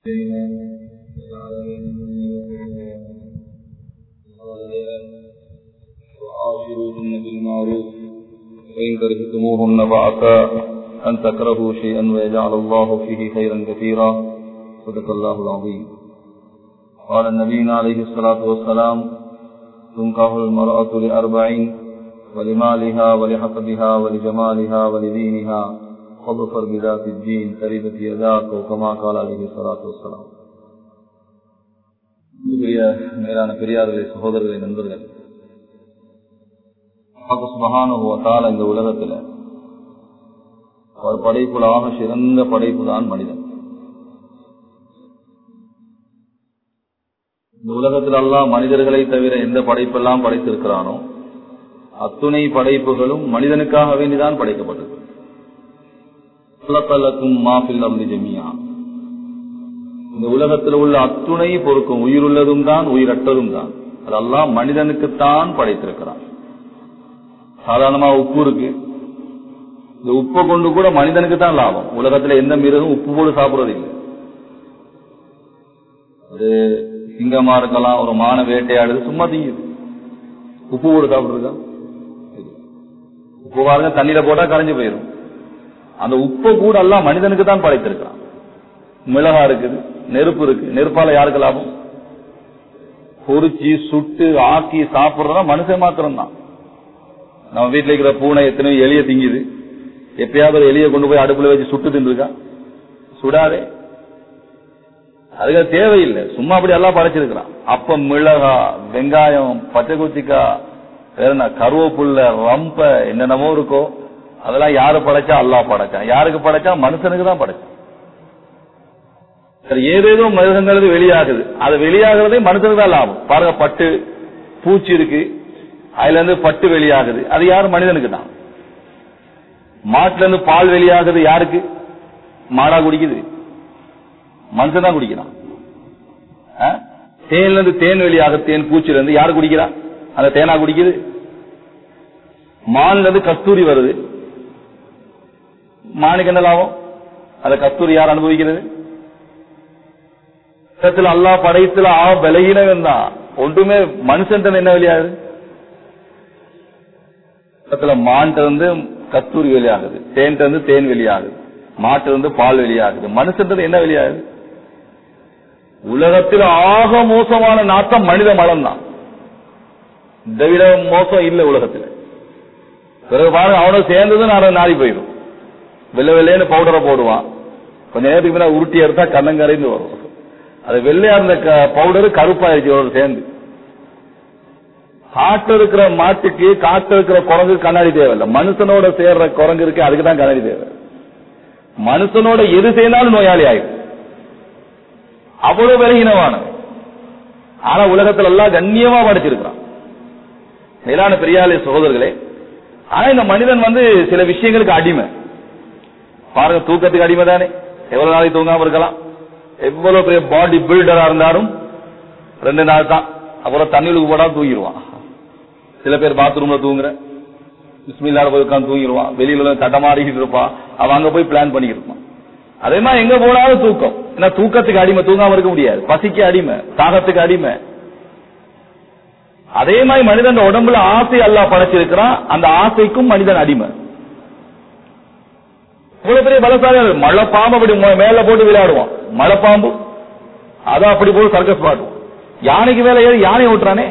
وعاشروهن بالمعروف وإن كرهتموهن فعسى أن تكرهوا شيئا ويجعل الله فيه خيرا كثيرا صدق الله العظيم قال النبي عليه الصلاة والسلام تنكح المرأة لأربعين ولمالها ولحسبها ولجمالها ولدينها فاظفر بذات الدين تربت يداك وكما قال عليه الصلاة والسلام பெரிய மேலான பெரியார்களே சகோதரர்களே நண்பர்கள் சுபகானுவத்தால் இந்த உலகத்துல ஒரு படைப்புலாக சிறந்த படைப்பு தான் மனிதன் இந்த உலகத்தில் எல்லாம் மனிதர்களை தவிர எந்த படைப்பெல்லாம் படைத்திருக்கிறானோ அத்துணை படைப்புகளும் மனிதனுக்காக வேண்டிதான் படைக்கப்பட்டது மாஃபில் அம்தி ஜமியா இந்த உலகத்தில் உள்ள அத்துணை பொறுக்கும் உயிருள்ளதும் தான் உயிரற்றதும் தான் அதெல்லாம் மனிதனுக்குத்தான் படைத்திருக்கிறான் சாதாரணமா உப்பு இருக்கு இந்த உப்பை கொண்டு கூட மனிதனுக்கு தான் லாபம் உலகத்துல எந்த மிருகம் உப்பு போட்டு சாப்பிடுறது இல்லை அது சிங்கமா இருக்கலாம் ஒரு மான வேட்டையாடுது சும்மா திங்குது உப்பு போட்டு சாப்பிடுறதா உப்பு பாருங்க தண்ணியில போட்டா கரைஞ்சு போயிடும் அந்த உப்பை கூட எல்லாம் மனிதனுக்கு தான் படைத்திருக்கிறான் மிளகா இருக்குது நெருப்பு இருக்கு நெருப்பால யாருக்கு லாபம் பொறிச்சு சுட்டு ஆக்கி சாப்பிடுறதா மனுஷன் மாத்திரம் தான் நம்ம வீட்டுல இருக்கிற பூனை எத்தனையோ எலிய திங்குது எப்பயாவது ஒரு எலிய கொண்டு போய் அடுப்புல வச்சு சுட்டு தின்றுக்கா சுடாதே அதுக்கு தேவையில்லை சும்மா அப்படி எல்லாம் படைச்சிருக்கிறான் அப்ப மிளகா வெங்காயம் பச்சை குச்சிக்கா வேற என்ன கருவேப்புள்ள ரம்ப என்னென்னமோ இருக்கோ அதெல்லாம் யாரு படைச்சா அல்லா படைச்சான் யாருக்கு படைச்சா மனுஷனுக்கு தான் படைச்சான் ஏதேதோ மிருகங்களுக்கு வெளியாகுது அது வெளியாகிறதே மனுஷனுக்கு தான் லாபம் பாருங்க பட்டு பூச்சி இருக்கு அதுல இருந்து பட்டு வெளியாகுது அது யாரு மனிதனுக்கு தான் மாட்டுல இருந்து பால் வெளியாகுது யாருக்கு மாடா குடிக்குது மனுஷன் தான் குடிக்கிறான் தேன்ல இருந்து தேன் வெளியாகுது தேன் பூச்சில இருந்து யாரு குடிக்கிறா அந்த தேனா குடிக்குது மான்ல இருந்து கஸ்தூரி வருது மானுக்கு என்ன லாபம் அந்த கஸ்தூரி யார் அனுபவிக்கிறது அல்லா படைத்துல ஆ விலகினவன் தான் ஒன்றுமே மனுஷன் என்ன வெளியாகுது மான்ட்டு வந்து கஸ்தூரி வெளியாகுது தேன் வந்து தேன் வெளியாகுது மாட்டு வந்து பால் வெளியாகுது மனுஷன் என்ன வெளியாகுது உலகத்தில் ஆக மோசமான நாட்டம் மனித மலம் தான் இதை விட மோசம் இல்லை உலகத்தில் பிறகு பாருங்க அவனை சேர்ந்தது நான் நாரி போயிடும் வெள்ளை வெள்ளைன்னு பவுடரை போடுவான் கொஞ்ச நேரத்துக்கு முன்னாடி உருட்டி எடுத்தா கண்ணங்கரைந்து வரும் அது வெள்ளையா இருந்த பவுடர் கருப்பாயிருச்சு சேர்ந்து காட்டு இருக்கிற மாட்டுக்கு காட்டு இருக்கிற குரங்கு கண்ணாடி தேவையில்லை மனுஷனோட சேர்ற குரங்கு இருக்கு அதுக்கு தான் கண்ணாடி தேவை மனுஷனோட எது செய்தாலும் நோயாளி ஆயிடும் அவ்வளவு விலகினவான ஆனா உலகத்துல எல்லாம் கண்ணியமா படைச்சிருக்கிறான் மேலான பெரியாலே சகோதரர்களே ஆனா இந்த மனிதன் வந்து சில விஷயங்களுக்கு அடிமை பாருங்க தூக்கத்துக்கு அடிமை தானே எவ்வளவு நாளைக்கு தூங்காம இருக்கலாம் எவ்வளவு பெரிய பாடி பில்டரா இருந்தாலும் ரெண்டு நாள் தான் அப்புறம் தண்ணிலுக்கு போடா தூங்கிடுவான் சில பேர் பாத்ரூம்ல தூங்குற பிஸ்மில்லாட போய் உட்காந்து தூங்கிடுவான் வெளியில தட்டமாறிக்கிட்டு இருப்பான் அவன் அங்க போய் பிளான் பண்ணிக்கிட்டு இருப்பான் அதே மாதிரி எங்க போனாலும் தூக்கம் ஏன்னா தூக்கத்துக்கு அடிமை தூங்காம இருக்க முடியாது பசிக்கு அடிமை தாகத்துக்கு அடிமை அதே மாதிரி மனிதன் உடம்புல ஆசை அல்லா படைச்சிருக்கிறான் அந்த ஆசைக்கும் மனிதன் அடிமை இவ்வளவு பெரிய பலசாலி மழை பாம்பு அப்படி மேல போட்டு விளையாடுவான் மழை பாம்பு அதான் அப்படி போட்டு சர்க்கஸ் பாட்டு யானைக்கு மேல ஏறி யானை ஓட்டுறானே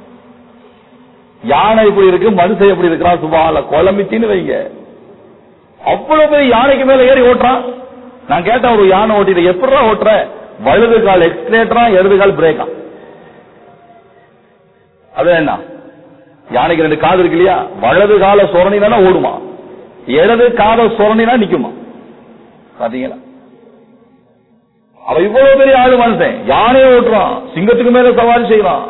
யானை இப்படி இருக்கு மனுஷன் எப்படி இருக்கிறான் சுபால குழம்பிச்சின்னு வைங்க அவ்வளவு பெரிய யானைக்கு மேல ஏறி ஓட்டுறான் நான் கேட்டேன் ஒரு யானை ஓட்டிட்டு எப்படா ஓட்டுற வலது கால் எக்ஸ்லேட்டரா இடது கால் பிரேக்கா அது என்ன யானைக்கு ரெண்டு காது இருக்கு இல்லையா வலது கால சொரணினா ஓடுமா இடது காத சொரணினா நிக்குமா பாத்தீங்களா அவ இவ்வளவு பெரிய ஆளு மனுஷன் யானையை ஓட்டுறான் சிங்கத்துக்கு மேல சவாரி செய்யறான்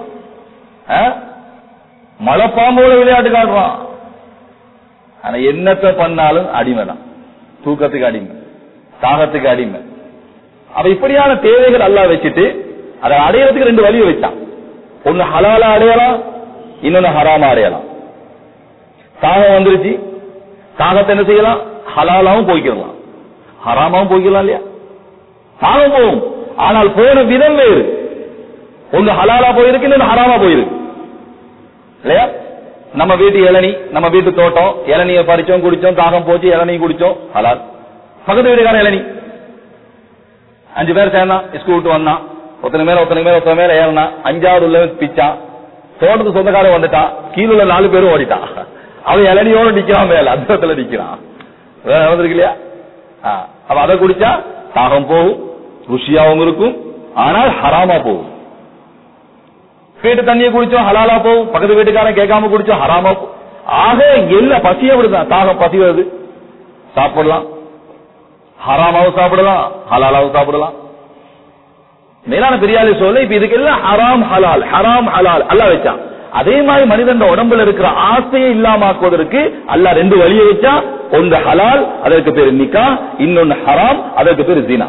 மலைப்பாம்போட விளையாட்டு காட்டுறான் ஆனா என்னத்தை பண்ணாலும் அடிமை தான் தூக்கத்துக்கு அடிமை தாகத்துக்கு அடிமை அவ இப்படியான தேவைகள் எல்லாம் வச்சுட்டு அதை அடையறதுக்கு ரெண்டு வழியை வச்சான் ஒன்னு ஹலாலா அடையலாம் இன்னொன்னு ஹராமா அடையலாம் தாகம் வந்துருச்சு தாகத்தை என்ன செய்யலாம் ஹலாலாவும் போய்க்கிடலாம் ஹராமாவும் போய்க்கலாம் இல்லையா தாகம் போகும் ஆனால் போன விதம் வேறு ஒன்று ஹலாலா போயிருக்கு இன்னொன்று ஹராமா போயிருக்கு இல்லையா நம்ம வீட்டு இளநி நம்ம வீட்டு தோட்டம் இளநிய பறிச்சோம் குடிச்சோம் தாகம் போச்சு இளநீ குடிச்சோம் ஹலால் பக்கத்து வீட்டுக்கார இளநி அஞ்சு பேர் சேர்ந்தான் ஸ்கூல் விட்டு வந்தான் ஒருத்தனை மேல ஒருத்தனை மேல ஒருத்தனை மேல ஏறினா அஞ்சாவது உள்ள பிச்சான் தோட்டத்து சொந்தக்காரன் வந்துட்டான் கீழ உள்ள நாலு பேரும் ஓடிட்டான் அவன் இளநியோட நிக்கிறான் மேல அந்தத்துல நிக்கிறான் வேற வந்திருக்கு இல்லையா ஆ, அப்ப அதை குடிச்சா தாகம் போகும் ருசியாவும் இருக்கும் ஆனால் ஹராமா போகும் வீட்டு தண்ணியை குடிச்சோம் ஹலாலா போகும் பக்கத்து வீட்டுக்காரன் கேட்காம குடிச்சோம் ஹராமா போகும் ஆக எல்லா பசிய விடுதான் தாகம் பசி வருது சாப்பிடலாம் ஹராமாவும் சாப்பிடலாம் ஹலாலாவும் சாப்பிடலாம் மேலான பெரியாளி சொல்ல இப்ப இதுக்கு எல்லாம் ஹராம் ஹலால் ஹராம் ஹலால் அல்லாஹ் வச்சான் அதே மாதிரி மனிதன் உடம்புல இருக்கிற ஆசையை இல்லாமாக்குவதற்கு அல்லாஹ் ரெண்டு வழியை வச்சா ஒன்று ஹலால் அதற்கு பேரு நிக்கா இன்னொன்னு ஹராம் அதற்கு பேரு ஜினா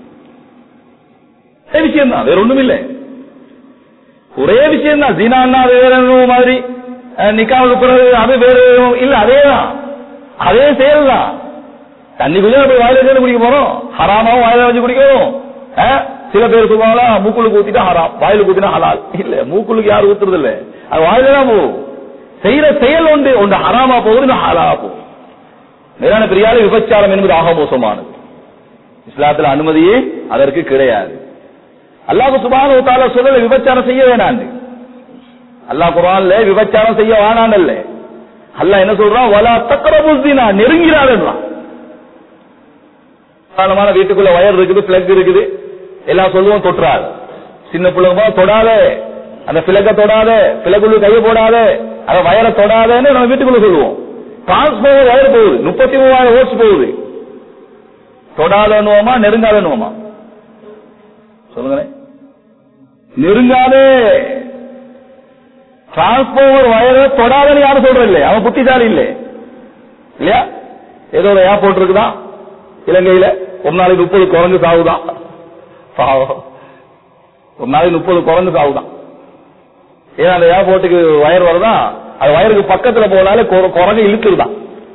ஒரே விஷயம் தான் வேற ஒண்ணும் இல்லை ஒரே விஷயம் தான் ஜினான்னா அது வேற என்னமோ மாதிரி அஹ், நிக்காவுக்கு பிறகு அது வேற என்னமோ- இல்ல அதே தான் அதே செயல் தான் தண்ணி குடிச்சா போய் வாயில சேர்ந்து குடிக்க போறோம் ஹராமாவும் வாயில வச்சு குடிக்கணும் அஹ், சில பேர் சொல்லுவாங்களா மூக்குளுக்கு ஊத்திட்டா ஹராம் வாயிலுக்கு ஊத்தினா ஹலால் இல்ல மூக்குளுக்கு யாரும் ஊத்துறது இல்ல அது வாயில தான் போகும் செய்யற செயல் ஒன்று ஒன்று ஹராமா போகுது இன்னும் ஹலாலா போகும் மேலான பிரியால விபச்சாரம் என்பது ஆக மோசமானது இஸ்லாத்துல அனுமதியே அதற்கு கிடையாது அல்லாஹ் சுபான தால சொல்லல விபச்சாரம் செய்ய வேணாண்டு அல்லாஹ் குர்ஆன்ல விபச்சாரம் செய்ய வேணாண்டல்ல அல்லாஹ் என்ன சொல்றான் வலா தக்ரபு ஸினா நெருங்கிறாருன்றான் சாதாரணமான வீட்டுக்குள்ள வயர் இருக்குது பிளக் இருக்குது எல்லாம் சொல்லுவோம் தொட்டுறாரு சின்ன பிள்ளைங்க தொடாத அந்த பிளக்க தொடாத பிளக்குள்ள கையை போடாத அந்த வயரை தொடாதன்னு நம்ம வீட்டுக்குள்ள சொல்லுவோம் டிரான்ஸ்போர் வயர் போகுது முப்பத்தி மூவாயிரம் ஓட்ஸ் போகுது தொடாதன்னுவோமா நெருங்காதன்னுவோமா சொல்லுங்களேன் நெருங்காதே டிரான்ஸ்போமர் வயரை தொடாதன்னு யாரும் சொல்ற இல்லை அவன் புத்திசாலி இல்லை இல்லையா ஏதோ ஒரு ஏர்போர்ட் இருக்குதான் இலங்கையில ஒரு நாளைக்கு முப்பது குரங்கு சாவுதான் பாவம் ஒரு நாளைக்கு முப்பது குரங்கு சாவுதான் ஏன்னா அந்த ஏர்போர்ட்டுக்கு வயர் வருதான் அது வயருக்கு பக்கத்துல போனாலே குர- குரங்கு இழுத்துருதான்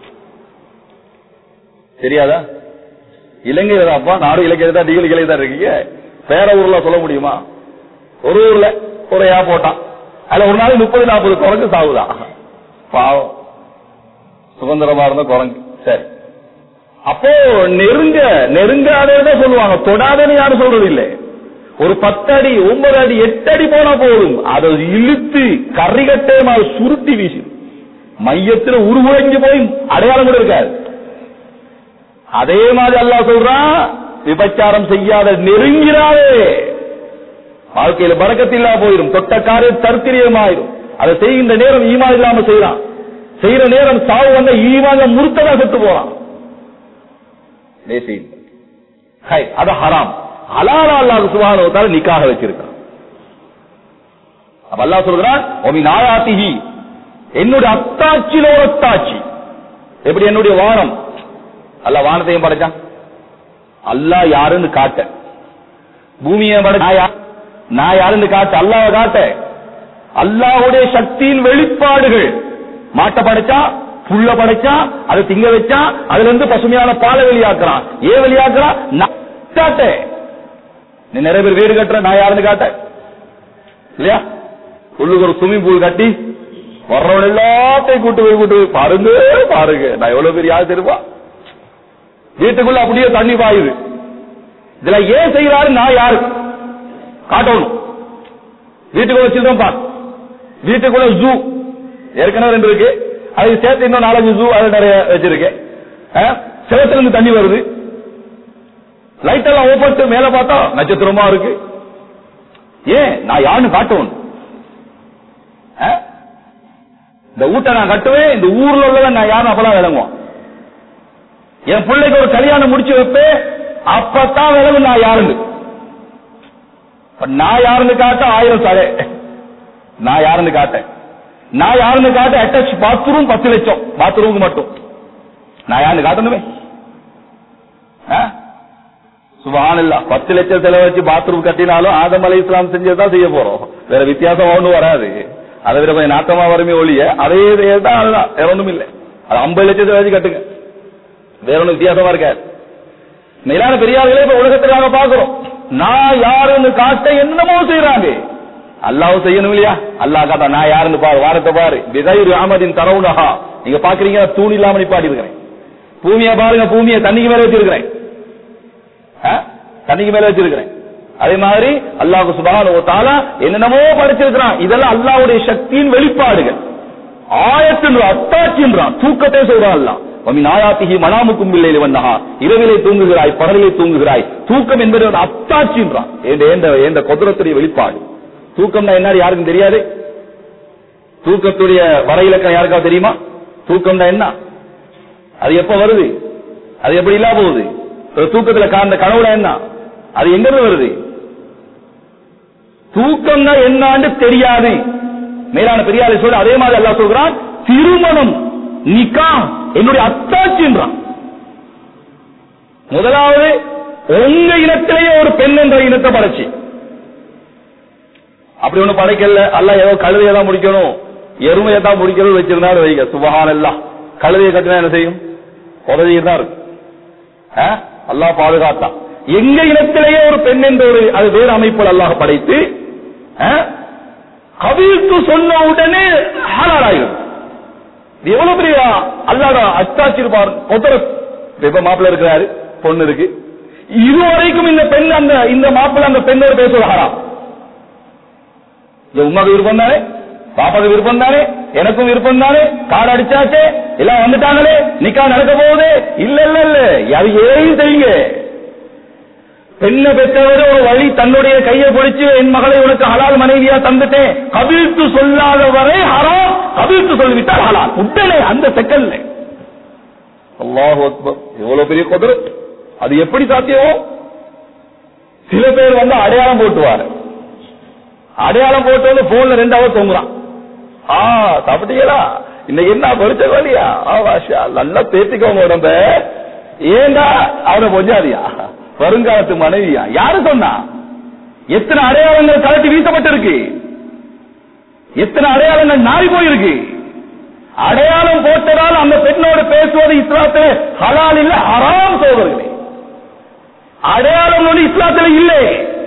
தெரியாதா இலங்கையில தான் அப்பா நாடு இலங்கையில தான் நீங்கள் இலங்கை தான் இருக்கீங்க வேற ஊர்ல சொல்ல முடியுமா ஒரு ஊர்ல ஒரு ஏர்போர்ட்டான் அதுல ஒரு நாளைக்கு முப்பது நாற்பது குரங்கு சாவுதான் பாவம் சுதந்திரமா இருந்த குரங்கு சரி அப்போ நெருங்க நெருங்காதே சொல்லுவாங்க தொடாதேன்னு யாரும் சொல்றது இல்லை ஒரு பத்து அடி ஒன்பது அடி எட்டு அடி போனா போதும் அதை இழுத்து கரிகட்டே மாதிரி சுருட்டி வீசி மையத்துல உருகுலைஞ்சு போய் அடையாளம் கூட இருக்காது அதே மாதிரி அல்லாஹ் சொல்றான் விபச்சாரம் செய்யாத நெருங்கிறாதே வாழ்க்கையில பறக்கத்தில்லா போயிடும் தொட்ட காரியம் தற்கிரியமாயிரும் அதை செய்கின்ற நேரம் ஈமா இல்லாம செய்யறான் செய்யற நேரம் சாவு வந்த ஈமாங்க முறுத்ததா செத்து போறான் நேசி ஹை, அது ஹராம் ஹலாலா அல்லாஹ் சுப்ஹானஹு வ தஆலா நிக்காக வச்சிருக்கான் அப்ப அல்லாஹ் சொல்றான் ஒமின் ஆயாத்திஹி என்னுடைய அத்தாட்சியில ஒரு அத்தாட்சி எப்படி என்னுடைய வானம் அல்லாஹ் வானத்தையும் படைச்சான் அல்லாஹ் யாருன்னு காட்ட பூமியை படைச்ச நான் யா- நான் யாருன்னு காட்ட அல்லாஹ் காட்ட அல்லாஹ்வுடைய சக்தியின் வெளிப்பாடுகள் மாட்டை படைச்சா புல்ல படைச்சா அதை திங்க வச்சா அதுல இருந்து பசுமையான பாலை வெளியாக்குறான் ஏன் வெளியாக்குறான் நான் காட்ட நீ நிறைய பேர் வீடு கட்டுற நான் யாருன்னு காட்ட இல்லையா உள்ளுக்கு ஒரு ஸ்விம்மிங் பூல் கட்டி வர்றவன் எல்லாத்தையும் கூட்டு போய் கூட்டு போய் பாருங்க பாருங்க நான் எவ்வளவு பெரிய ஆள் தெரியுமா வீட்டுக்குள்ள அப்படியே தண்ணி பாயுது இதுல ஏன் செய்யறாரு நான் யாரு காட்டணும் வீட்டுக்குள்ள சில்ட்ரன் பார்க் வீட்டுக்குள்ள ஜூ ஏற்கனவே ரெண்டு இருக்கு அது சேர்த்து இன்னும் நாலஞ்சு ஜூ அது நிறைய வச்சிருக்கேன் சிவத்துல இருந்து தண்ணி வருது லைட் எல்லாம் ஓப்பட்டு மேல பார்த்தா நட்சத்திரமா இருக்கு ஏன் நான் யாருன்னு காட்டணும் ஆ? இந்த வீட்டை நான் கட்டுவேன் இந்த ஊர்ல உள்ளவன் நான் யாரும் அப்பதான் விளங்குவான் என் பிள்ளைக்கு ஒரு கல்யாணம் முடிச்சு வைப்பேன் அப்பதான் விளங்கும் நான் யாருன்னு இப்ப நான் யாருன்னு காட்ட ஆயிரம் தலை நான் யாருன்னு காட்டேன் நான் யாருன்னு காட்ட அட்டாச் பாத்ரூம் பத்து லட்சம் பாத்ரூமுக்கு மட்டும் நான் யாருன்னு காட்டணுமே சுபானில்லா பத்து லட்சம் செலவு வச்சு பாத்ரூம் கட்டினாலும் ஆதம் அலை இஸ்லாம் செஞ்சதுதான் செய்ய போறோம் வேற வித்தியாசம் ஒண்ணும் வராது அதை விட கொஞ்சம் நாட்டமா வருமே ஒழிய அதே தான் அதுதான் வேற ஒண்ணும் இல்லை அது ஐம்பது லட்சத்தை வச்சு கட்டுங்க வேற ஒண்ணும் வித்தியாசமா இருக்காது மேலான பெரியார்களே இப்ப உலகத்துல நாங்க பாக்குறோம் நான் யாருன்னு காட்ட என்னமோ செய்யறாங்க அல்லாஹ் செய்யணும் இல்லையா அல்லாஹ் காட்டா நான் யாருன்னு பாரு வாரத்தை பாரு பிகைரு அமதின் தரவுனஹா நீங்க பாக்குறீங்க தூண் இல்லாம நிப்பாட்டி இருக்கிறேன் பூமியை பாருங்க பூமியை தண்ணிக்கு மேல வச்சிருக்கிறேன் ஆ? தண்ணிக்கு மேல வச்சிருக்கிறேன் அதே மாதிரி அல்லாஹ் சுபானு தாலா என்னென்னமோ படைச்சிருக்கிறான் இதெல்லாம் அல்லாஹ்வுடைய சக்தியின் வெளிப்பாடுகள் ஆயத்துன்றான் அத்தாட்சின்றான் தூக்கத்தை சொல்றான் அல்லாஹ் வமின் ஆயாத்திகி மனாமுக்கும் இல்லை வந்தஹா இரவிலே தூங்குகிறாய் பகலிலே தூங்குகிறாய் தூக்கம் என்பது ஒரு அத்தாட்சின்றான் ஏண்ட ஏண்ட ஏண்ட குதிரத்துடைய வெளிப்பாடு தூக்கம்னா என்ன யாருக்கும் தெரியாது தூக்கத்துடைய வர இலக்கணம் யாருக்காவது தெரியுமா தூக்கம்னா என்ன அது எப்ப வருது அது எப்படி இல்லாம போகுது ஒரு தூக்கத்துல காண்ட கனவுல என்ன அது எங்க இருந்து வருது தூக்கம்னா என்னான்னு தெரியாது மேலான பெரியாரை சொல்ல அதே மாதிரி அல்லாஹ் சொல்கிறான் திருமணம் நிக்கா என்னுடைய அத்தாட்சின்றான் முதலாவது உங்க இனத்திலேயே ஒரு பெண் என்ற இனத்தை படைச்சு அப்படி ஒண்ணு படைக்கல அல்ல ஏதோ கழுதையை தான் முடிக்கணும் எருமையை தான் முடிக்கணும் வச்சிருந்தாலும் வைங்க சுபகான் எல்லாம் கழுதையை கட்டினா என்ன செய்யும் உதவியில் தான் இருக்கும் ஆ? அல்லாஹ் பாதுகாத்தான் எங்க இனத்திலேயே ஒரு பெண் என்ற ஒரு அது வேறு அமைப்பில் அல்லாஹ் படைத்து ஆ? கவிழ்த்து சொன்ன உடனே ஹலாலாயிரும் இது எவ்வளவு பெரிய அல்லாட அச்சாச்சி இருப்பார் ஒருத்தர் இப்ப மாப்பிள்ள இருக்கிறாரு பொண்ணு இருக்கு இதுவரைக்கும் இந்த பெண் அந்த இந்த மாப்பிள்ள அந்த பெண்ணோட பேசுவது ஹராம் இது உமக்கு விருப்பம் தானே பாப்பாக்கு விருப்பம் தானே எனக்கும் விருப்பம் தானே கார் அடிச்சாச்சே எல்லாம் வந்துட்டாங்களே நிக்கா நடக்க போகுது இல்ல இல்ல இல்ல அது எதையும் செய்யுங்க பெண்ணை பெற்றவர் ஒரு வழி தன்னுடைய கையை பிடிச்சு என் மகளை உனக்கு ஹலால் மனைவியா தந்துட்டேன் கவிழ்த்து சொல்லாத வரை ஹராம் கவிழ்த்து சொல்லிவிட்டால் ஹலால் உடனே அந்த செகண்ட்ல அல்லாஹ் அக்பர் எவ்வளவு பெரிய குதிரை அது எப்படி சாத்தியம் சில பேர் வந்து அடையாளம் போட்டுவாரு அடையாளம் போட்டு வந்து போன்ல ரெண்டு அவர் தூங்குறான் ஆ சாப்பிட்டீங்களா இன்னைக்கு என்ன பொறிச்ச வழியா ஆ வாஷா நல்லா தேத்திக்கோங்க உடம்ப ஏண்டா அவனை பொஞ்சாதியா வருங்காலத்து மனைவியா யாரு சொன்னா எத்தனை அடையாளங்கள் கலட்டி வீசப்பட்டிருக்கு எத்தனை அடையாளங்கள் நாரி போயிருக்கு அடையாளம் போட்டதால் அந்த பெண்ணோடு பேசுவது இஸ்லாத்திலே ஹலால் இல்ல ஹராம் சோதர்களே அடையாளம் ஒன்று இஸ்லாத்தில் இல்லை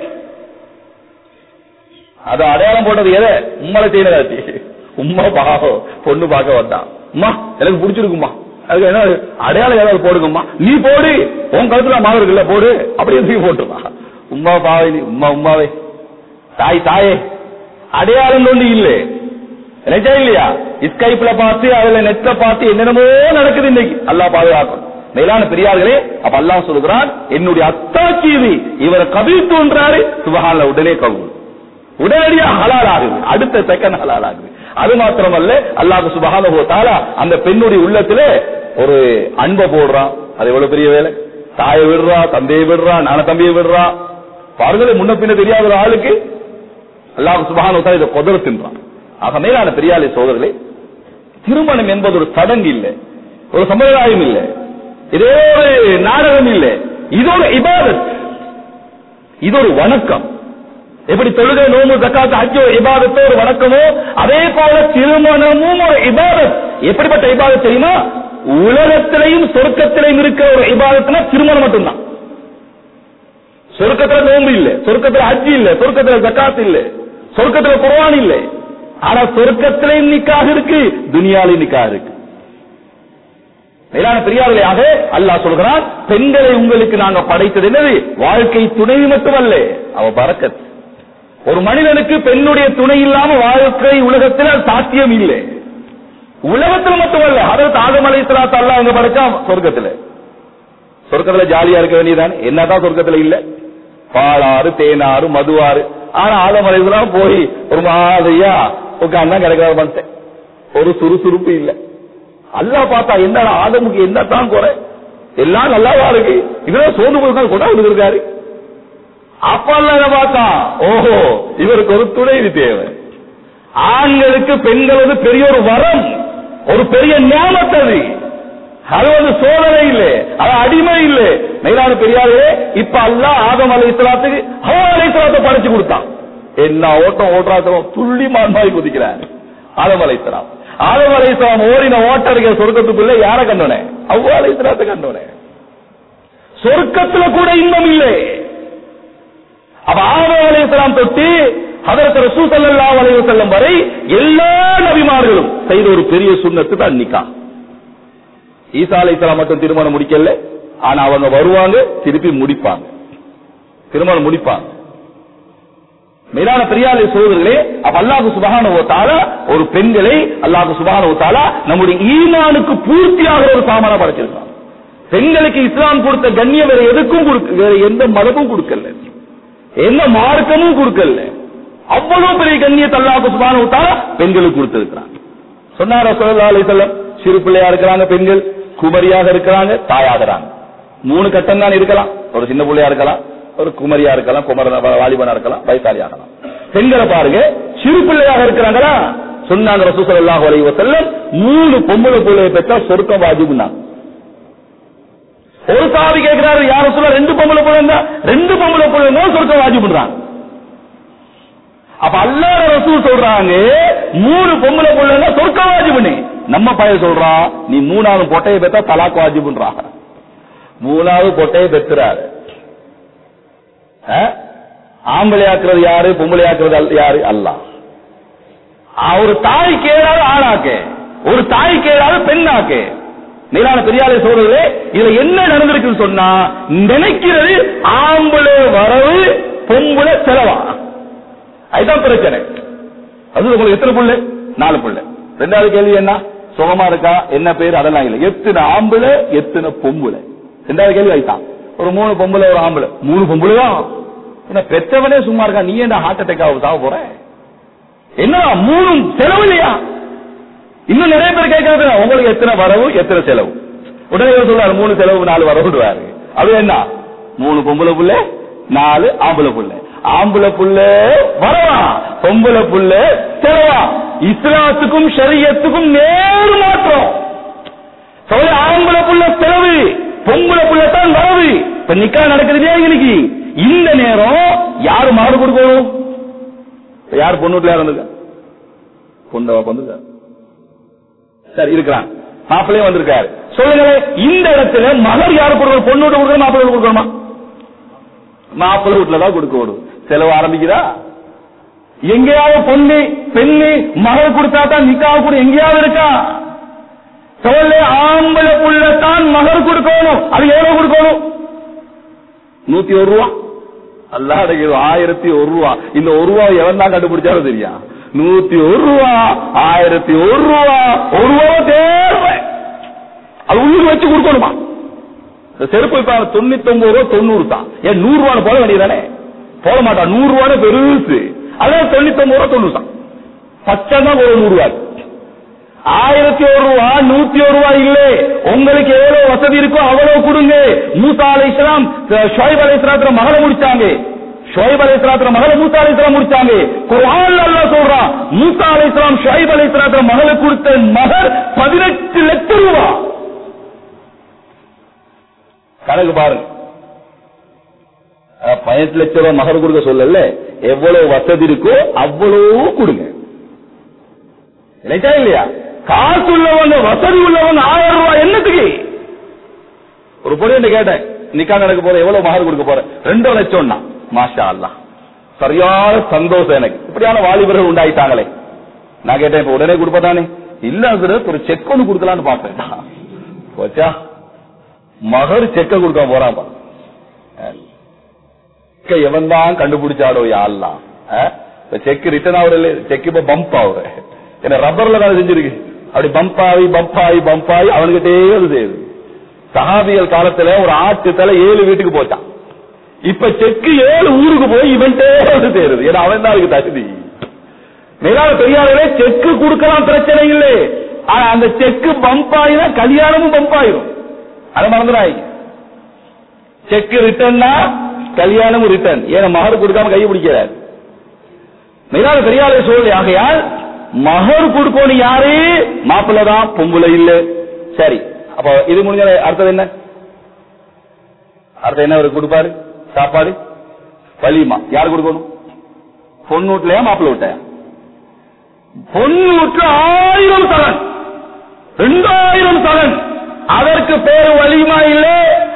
அது அடையாளம் போட்டது எதை உம்மளை செய்யறதாச்சு உம்மா பாவம் பொண்ணு பார்க்க வந்தான் அம்மா எனக்கு பிடிச்சிருக்குமா அதுக்கு என்ன அடையாளம் ஏதாவது போடுங்கம்மா நீ போடு உன் கழுத்துல மாவு இருக்குல்ல போடு அப்படியே தூக்கி போட்டுருமா உம்மா பாவை நீ உம்மா உம்மாவே தாய் தாயே அடையாளம் ஒண்ணு இல்லை நிஜா இல்லையா ஸ்கைப்ல பார்த்து அதுல நெட்ல பார்த்து என்னென்னமோ நடக்குது இன்னைக்கு அல்லாஹ் பாதுகாக்கும் மேலான பெரியார்களே அப்ப அல்லாஹ் சொல்லுகிறான் என்னுடைய அத்தாட்சி இது இவரை கவிழ்த்துன்றாரு சுபஹான்ல உடனே கவுள் உடனடியா ஹலால் ஆகுது அடுத்த செகண்ட் ஹலால் ஆகுது அது மாத்திரமல்ல அல்லாஹ் சுபஹானஹு தஆலா அந்த பெண்ணுடைய உள்ளத்துல ஒரு அன்பை போடுறான் அது எவ்வளவு பெரிய வேலை தாயை விடுறா தந்தையை விடுறா நான தம்பியை விடுறா பாருங்களே முன்ன பின்ன தெரியாத ஒரு ஆளுக்கு அல்லாஹ் சுபஹானஹு தஆலா இதை கொதர்த்தின்றான் ஆக மேலான பெரியாலே சோதர்களே திருமணம் என்பது ஒரு சடங்கு இல்லை ஒரு சம்பிரதாயம் இல்லை இதே ஒரு நாடகம் இல்லை இது ஒரு இபாதத் இது ஒரு வணக்கம் எப்படி தொழுகை நோம்பு ஜக்காத் ஹஜ் ஒரு இபாதத்தோ ஒரு வணக்கமோ அதே போல திருமணமும் ஒரு இபாதத் எப்படிப்பட்ட இபாதத் தெரியுமா உலகத்திலையும் சொர்க்கத்திலையும் இருக்கிற ஒரு இபாதத்னா திருமணம் மட்டும்தான் சொர்க்கத்துல நோம்பு இல்ல சொர்க்கத்துல ஹஜ் இல்ல சொர்க்கத்துல ஜக்காத் இல்ல சொர்க்கத்துல குர்ஆன் இல்ல ஆனா சொர்க்கத்திலையும் நிக்காக இருக்கு துனியாலையும் நிக்காக இருக்கு மேலான பெரியார்களையாக அல்லாஹ் சொல்கிறான் பெண்களை உங்களுக்கு நாங்க படைத்தது என்னது வாழ்க்கை துணை மட்டுமல்ல அவ பறக்கத் ஒரு மனிதனுக்கு பெண்ணுடைய துணை இல்லாம வாழ்க்கை உலகத்தில் அது சாத்தியம் இல்லை உலகத்தில் மட்டுமல்ல அதற்கு ஆதம் அலைத்தலாத்த அல்ல அவங்க படைச்சா சொர்க்கத்துல சொர்க்கத்துல ஜாலியா இருக்க வேண்டியதான் என்னதான் சொர்க்கத்துல இல்ல பாலாறு தேனாறு மதுவாறு ஆனா ஆதம் அலைத்தலாம் போய் ஒரு மாதிரியா உட்கார்ந்தா கிடைக்கிற மனுஷன் ஒரு சுறுசுறுப்பு இல்ல அல்லா பார்த்தா என்ன ஆதமுக்கு என்னதான் குறை எல்லாம் நல்லாவா இருக்கு இதெல்லாம் சோர்ந்து போய் கொண்டாந்து இருக்காரு அப்ப அல்ல பார்த்தா ஓஹோ இவருக்கு ஒரு துணைவி தேவை ஆண்களுக்கு பெண்களது பெரிய ஒரு வரம் ஒரு பெரிய ஞாபகத்தது அது வந்து சோதனை இல்லை அது அடிமை இல்லை மேலான பெரியாரே இப்ப அல்ல ஆதம் அலை இஸ்லாத்துக்கு ஹவா அலை இஸ்லாத்தை படைச்சு கொடுத்தான் என்ன ஓட்டம் ஓட்டுறாத்தம் துள்ளி மான்மாய் குதிக்கிறார் ஆதம் அலை இஸ்லாம் ஆதம் அலை இஸ்லாம் ஓடின ஓட்ட இருக்கிற சொர்க்கத்துக்குள்ள யார கண்டோனே அவ்வா அலை இஸ்லாத்தை கண்டோனே சொர்க்கத்துல கூட இன்பம் இல்லை அப்ப ஆதம் அலைஹிஸ்ஸலாம் தொட்டு ஹதரத் ரசூல் ஸல்லல்லாஹு அலைஹி வஸல்லம் வரை எல்லா நபிமார்களும் செய்த ஒரு பெரிய சுன்னத்து தான் நிக்கா ஈசா அலைஹிஸ்ஸலாம் மட்டும் திருமணம் முடிக்கல ஆனா அவங்க வருவாங்க திருப்பி முடிப்பாங்க திருமணம் முடிப்பாங்க மேலான பெரியாரை சோதர்களே அப்ப அல்லாஹு சுபஹானஹு வ தஆலா ஒரு பெண்களை அல்லாஹு சுபஹானஹு வ தஆலா நம்முடைய ஈமானுக்கு பூர்த்தியாக ஒரு சாமான படைச்சிருக்கான் பெண்களுக்கு இஸ்லாம் கொடுத்த கண்ணியம் வேற எதுக்கும் கொடுக்க வேற எந்த மதமும் கொடுக்கல எந்த மார்க்கமும் கொடுக்கல அவ்வளவு பெரிய கண்ணியத்தை அல்லாஹு சுபஹானஹு வ தஆலா பெண்களுக்கு கொடுத்திருக்கிறான் சொன்னார் ரசூலுல்லாஹி அலைஹி வஸல்லம் சிறு பிள்ளையா இருக்கிறாங்க பெண்கள் குமரியாக இருக்கிறாங்க தாயாகிறாங்க மூணு கட்டம் தான் இருக்கலாம் ஒரு சின்ன பிள்ளையா இருக்கலாம் ஒரு குமரியா இருக்கலாம் குமர வாலிபனா இருக்கலாம் வயசாளி ஆகலாம் பெண்களை பாருங்க சிறு பிள்ளையாக இருக்கிறாங்களா சொன்னாங்க ரசூசல்லாஹு அலைஹி வஸல்லம் மூணு பொம்பளை பிள்ளையை பெற்றா சொர்க்கம் வாஜிபுனா ஒரு சாவி கேட்கிறாரு யார சொல்ல ரெண்டு பொம்பளை பிள்ளை இருந்தா ரெண்டு பொம்பளை பிள்ளை இருந்தா சொர்க்கம் வாஜிபுன்றாங்க அப்ப அல்லாஹ் ரசூல் சொல்றாங்க மூணு பொம்பளை பிள்ளைங்க சொர்க்கம் வாஜிபுனே நம்ம பையன் சொல்றான் நீ மூணாவது பொட்டையை பெற்றா தலாக் வாஜிபுன்றாங்க மூணாவது பொட்டையை பெற்றுறாரு ஆம்பளையாக்குறது யாரு பொம்பளையாக்குறது யாரு அல்ல ஒரு தாய் கேளாது ஆணாக்கு ஒரு தாய் கேளாது பெண்ணாக்கு மேலான பெரியாரை சோழர்களே இதுல என்ன நடந்திருக்குன்னு சொன்னா நினைக்கிறது ஆம்பளை வரவு பொம்பளை செலவா அதுதான் பிரச்சனை அது உங்களுக்கு எத்தனை புள்ள நாலு புள்ள ரெண்டாவது கேள்வி என்ன சுகமா இருக்கா என்ன பேர் அதெல்லாம் இல்லை எத்தனை ஆம்பளை எத்தனை பொம்பளை ரெண்டாவது கேள்வி ஆயிட்டான் ஒரு மூணு பொம்பளை ஒரு ஆம்பளை மூணு பொம்பளை தான் என்ன பெற்றவனே சும்மா இருக்கா நீ என்ன ஹார்ட் அட்டாக் ஆக சாக போற என்ன மூணு செலவு இல்லையா இன்னும் நிறைய பேர் கேட்கறது உங்களுக்கு எத்தனை வரவு எத்தனை செலவு உடனே இவர் சொல்றாரு மூணு செலவு நாலு வரவுடுவாரு அது என்ன மூணு பொம்பளை புள்ள நாலு ஆம்பளை புள்ள ஆம்பளை புள்ள வரவா பொம்பளை புள்ள செலவா இஸ்லாத்துக்கும் ஷரியத்துக்கும் நேர் மாற்றம் சொல்ல ஆம்பளை புள்ள செலவு பொம்பளை புள்ள தான் வரவு இப்ப நிக்கா நடக்குது இன்னைக்கு இந்த நேரம் யாரு மாறு கொடுக்கணும் யார் பொண்ணு வீட்டுல இருந்திருக்க பொண்ணு வந்துருக்காரு சரி இருக்கிறான் மாப்பிள்ளையும் வந்திருக்காரு சொல்லுங்க இந்த இடத்துல மகர் யாரு கொடுக்கணும் பொண்ணு வீட்டு கொடுக்கணும் மாப்பிள்ளை கொடுக்கணுமா மாப்பிள்ளை வீட்டுல தான் கொடுக்க விடும் செலவு ஆரம்பிக்குதா எங்கேயாவது பொண்ணு பெண்ணு மகர் கொடுத்தா தான் நிக்காக கூட எங்கேயாவது இருக்கா சொல்ல ஆம்பளை புள்ளத்தான் மகர் கொடுக்கணும் அது எவ்வளவு கொடுக்கணும் நூத்தி ஒரு ரூபா அல்லா ஆயிரத்தி ஒரு ரூபா இந்த ஒரு ரூபா எவன் தான் கண்டுபிடிச்சாலும் தெரியா நூத்தி ஒரு ரூபா ஆயிரத்தி ஒரு ரூபா ஒரு ரூபா தேவை அது உள்ளுக்கு வச்சு கொடுக்கணுமா இந்த செருப்பு இப்ப தொண்ணூத்தி ஒன்பது ரூபா தொண்ணூறு தான் ஏன் நூறு ரூபான்னு போட வேண்டியதானே போட மாட்டான் நூறு ரூபான்னு பெருசு அதான் தொண்ணூத்தி ஒன்பது ரூபா தொண்ணூறு தான் பச்சை தான் ஒரு நூறு ரூபாய் ஆயிரத்தி ஒரு ரூபா நூத்தி ஒரு ரூபாய் இல்லை உங்களுக்கு எவ்வளவு வசதி இருக்கோ அவ்வளவு கொடுங்க மூசா அலை இஸ்லாம் ஷோய்ப் அலை இஸ்லாத்துல மகளை முடிச்சாங்க ஷோய்ப் அலை இஸ்லாத்துல மகளை மூசா அலை இஸ்லாம் முடிச்சாங்க குர்ஆன்ல அல்லாஹ் சொல்றான் மூசா அலை இஸ்லாம் ஷோய்ப் அலை இஸ்லாத்துல மகளுக்கு கொடுத்த மகர் பதினெட்டு லட்சம் ரூபாய் கணக்கு பாருங்க பதினெட்டு லட்சம் ரூபாய் மகர் கொடுக்க சொல்லல எவ்வளவு வசதி இருக்கோ அவ்வளவு கொடுங்க இல்லையா இல்லையா காசு உள்ளவங்க வசதி உள்ளவங்க ஆயிரம் ரூபாய் என்னத்துக்கு ஒரு பொண்ணு கேட்டேன் நிக்கா நடக்க போற எவ்வளவு மகர் கொடுக்க போற ரெண்டு லட்சம்னா மாஷா அல்லா சரியான சந்தோஷம் எனக்கு இப்படியான வாலிபர்கள் உண்டாயிட்டாங்களே நான் கேட்டேன் இப்ப உடனே கொடுப்பதானே இல்ல ஹசரத் ஒரு செக் ஒன்று கொடுக்கலான்னு பார்த்தேன் போச்சா மகர் செக்க கொடுக்க போறான் பாரு. செக்க எவன் தான் கண்டுபிடிச்சாடோ யாரெல்லாம் செக் ரிட்டர்ன் ஆகுறது செக் இப்ப பம்ப் ஆகுற ஏன்னா ரப்பர்ல தான் செஞ்சிருக்கு அப்படி பம்ப் ஆகி பம்ப் ஆகி பம்ப் ஆகி அவனுக்கிட்டே அது செய்யுது சஹாபிகள் காலத்துல ஒரு ஆட்டு தலை ஏழு வீட்டுக்கு போச்சான் இப்ப செக்கு ஏழு ஊருக்கு போய் இவன்ட்டே வந்து சேருது ஏன்னா அவன் தான் அதுக்கு தகுதி மேலான பெரியாரே செக்கு கொடுக்கலாம் பிரச்சனை இல்லை ஆனா அந்த செக்கு பம்ப் ஆகினா கல்யாணமும் பம்ப் ஆயிரும் அதை மறந்துடாங்க செக் ரிட்டர்னா கல்யாணமும் ரிட்டர்ன் ஏன்னா மகர் கொடுக்காம கை பிடிக்கிறார் மேலான பெரியாரை சொல்லி ஆகையால் மகர் கொடுக்கணும் யாரு மாப்பிள்ள தான் பொம்புல இல்ல சரி அப்ப இது முடிஞ்ச அடுத்தது என்ன அடுத்து என்ன அவருக்கு கொடுப்பாரு சாப்பாடு வலிமா யார் கொடுக்கணும் பொண்ணு வீட்லயா மாப்பிள்ள வீட்டையா பொண்ணு வீட்டுல ஆயிரம் சலன் ரெண்டாயிரம் சலன் அதற்கு பேரு வலிமா இல்ல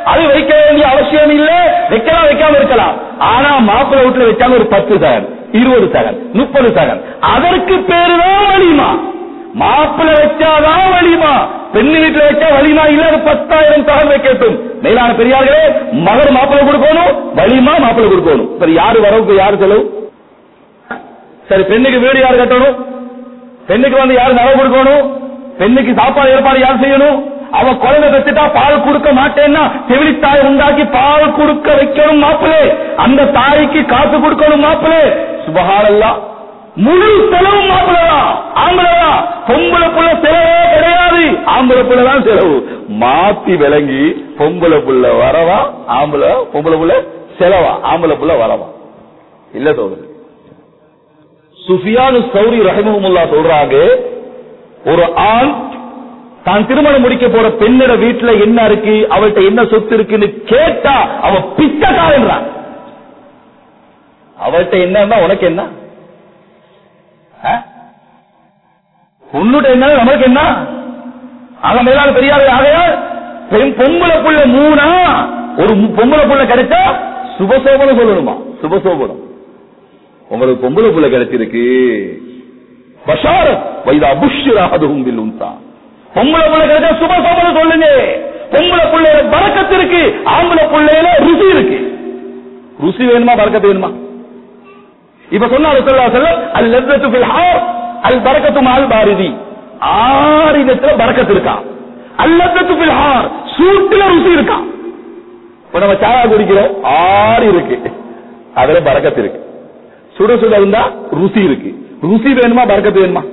அது வைக்க வேண்டிய அவசியம் இல்ல வைக்கலாம் வைக்காம இருக்கலாம் ஆனா மாப்பிள்ளை வீட்டுல வச்சாங்க ஒரு பத்து சகன் இருபது சகன் முப்பது சகன் அதற்கு பேருதான் வலிமா மாப்பிள்ளை வச்சாதான் வலிமா பெண்ணு வீட்டுல வச்சா வலிமா இல்ல அது பத்தாயிரம் சகன் வைக்கட்டும் மேலான பெரியார்களே மகர் மாப்பிள்ளை கொடுக்கணும் வலிமா மாப்பிள்ளை கொடுக்கணும் சரி யாரு வரவுக்கு யாரு செலவு சரி பெண்ணுக்கு வீடு யார் கட்டணும் பெண்ணுக்கு வந்து யார் நகை கொடுக்கணும் பெண்ணுக்கு சாப்பாடு ஏற்பாடு யார் செய்யணும் அவ குழந்தை பெற்றுட்டா பால் கொடுக்க மாட்டேன்னா செவிலி தாய் உண்டாக்கி பால் கொடுக்க வைக்கணும் மாப்பிளே அந்த தாய்க்கு காசு கொடுக்கணும் மாப்பிளே சுபகாரல்லா முழு செலவு மாப்பிளதான் ஆம்பளதான் பொம்பளை புள்ள செலவே கிடையாது ஆம்பளை புள்ள தான் செலவு மாத்தி விளங்கி பொம்பளை புள்ள வரவா ஆம்பளை பொம்பளை புள்ள செலவா ஆம்பளை புள்ள வரவா இல்ல தோணுது சுஃபியானு சௌரி ரஹிமஹுல்லா சொல்றாங்க ஒரு ஆண் தான் திருமணம் முடிக்க போற பெண்ணோட வீட்டுல என்ன இருக்கு அவள்கிட்ட என்ன சொத்து இருக்குன்னு கேட்டா அவ பிச்சைக்காரன்றான் அவள்கிட்ட என்ன உனக்கு என்ன ஆ? உன்னுடைய என்ன நமக்கு என்ன ஆக மேலான பெரியாரு ஆகையால் பெண் பொம்பளை புள்ள மூணா ஒரு மு- பொம்பளை புள்ள கிடைச்சா சுபசோபனம் சொல்லணுமா சுபசோபனம் உங்களுக்கு பொம்பளை புள்ள கிடைச்சிருக்கு பஷாரத் வைதா புஷ்யராகதும் பில் உன்சா பொம்பளை புள்ள கிடைச்சா சுபசோபனம் சொல்லுங்க பொம்பளை புள்ளையில பறக்கத்து இருக்கு ஆம்பளை புள்ளையில ருசி இருக்கு ருசி வேணுமா பறக்கத்து வேணுமா இப்ப சொன்னாரு சொல்லா செல்லம் அல் லெத்தத்து ஃபில் ஹார் அல் பரக்கத்து மால் பாரிதி ஆரிதத்துல பறக்கத்து இருக்கா அல் லெத்தத்து ஃபில் ஹார் சூட்டுல ருசி இருக்கா இப்ப நம்ம சாயா குடிக்கிறோம் ஆறு இருக்கு அதுல பறக்கத்து இருக்கு சுட சுட இருந்தா ருசி இருக்கு ருசி வேணுமா பறக்கத்து வேணுமா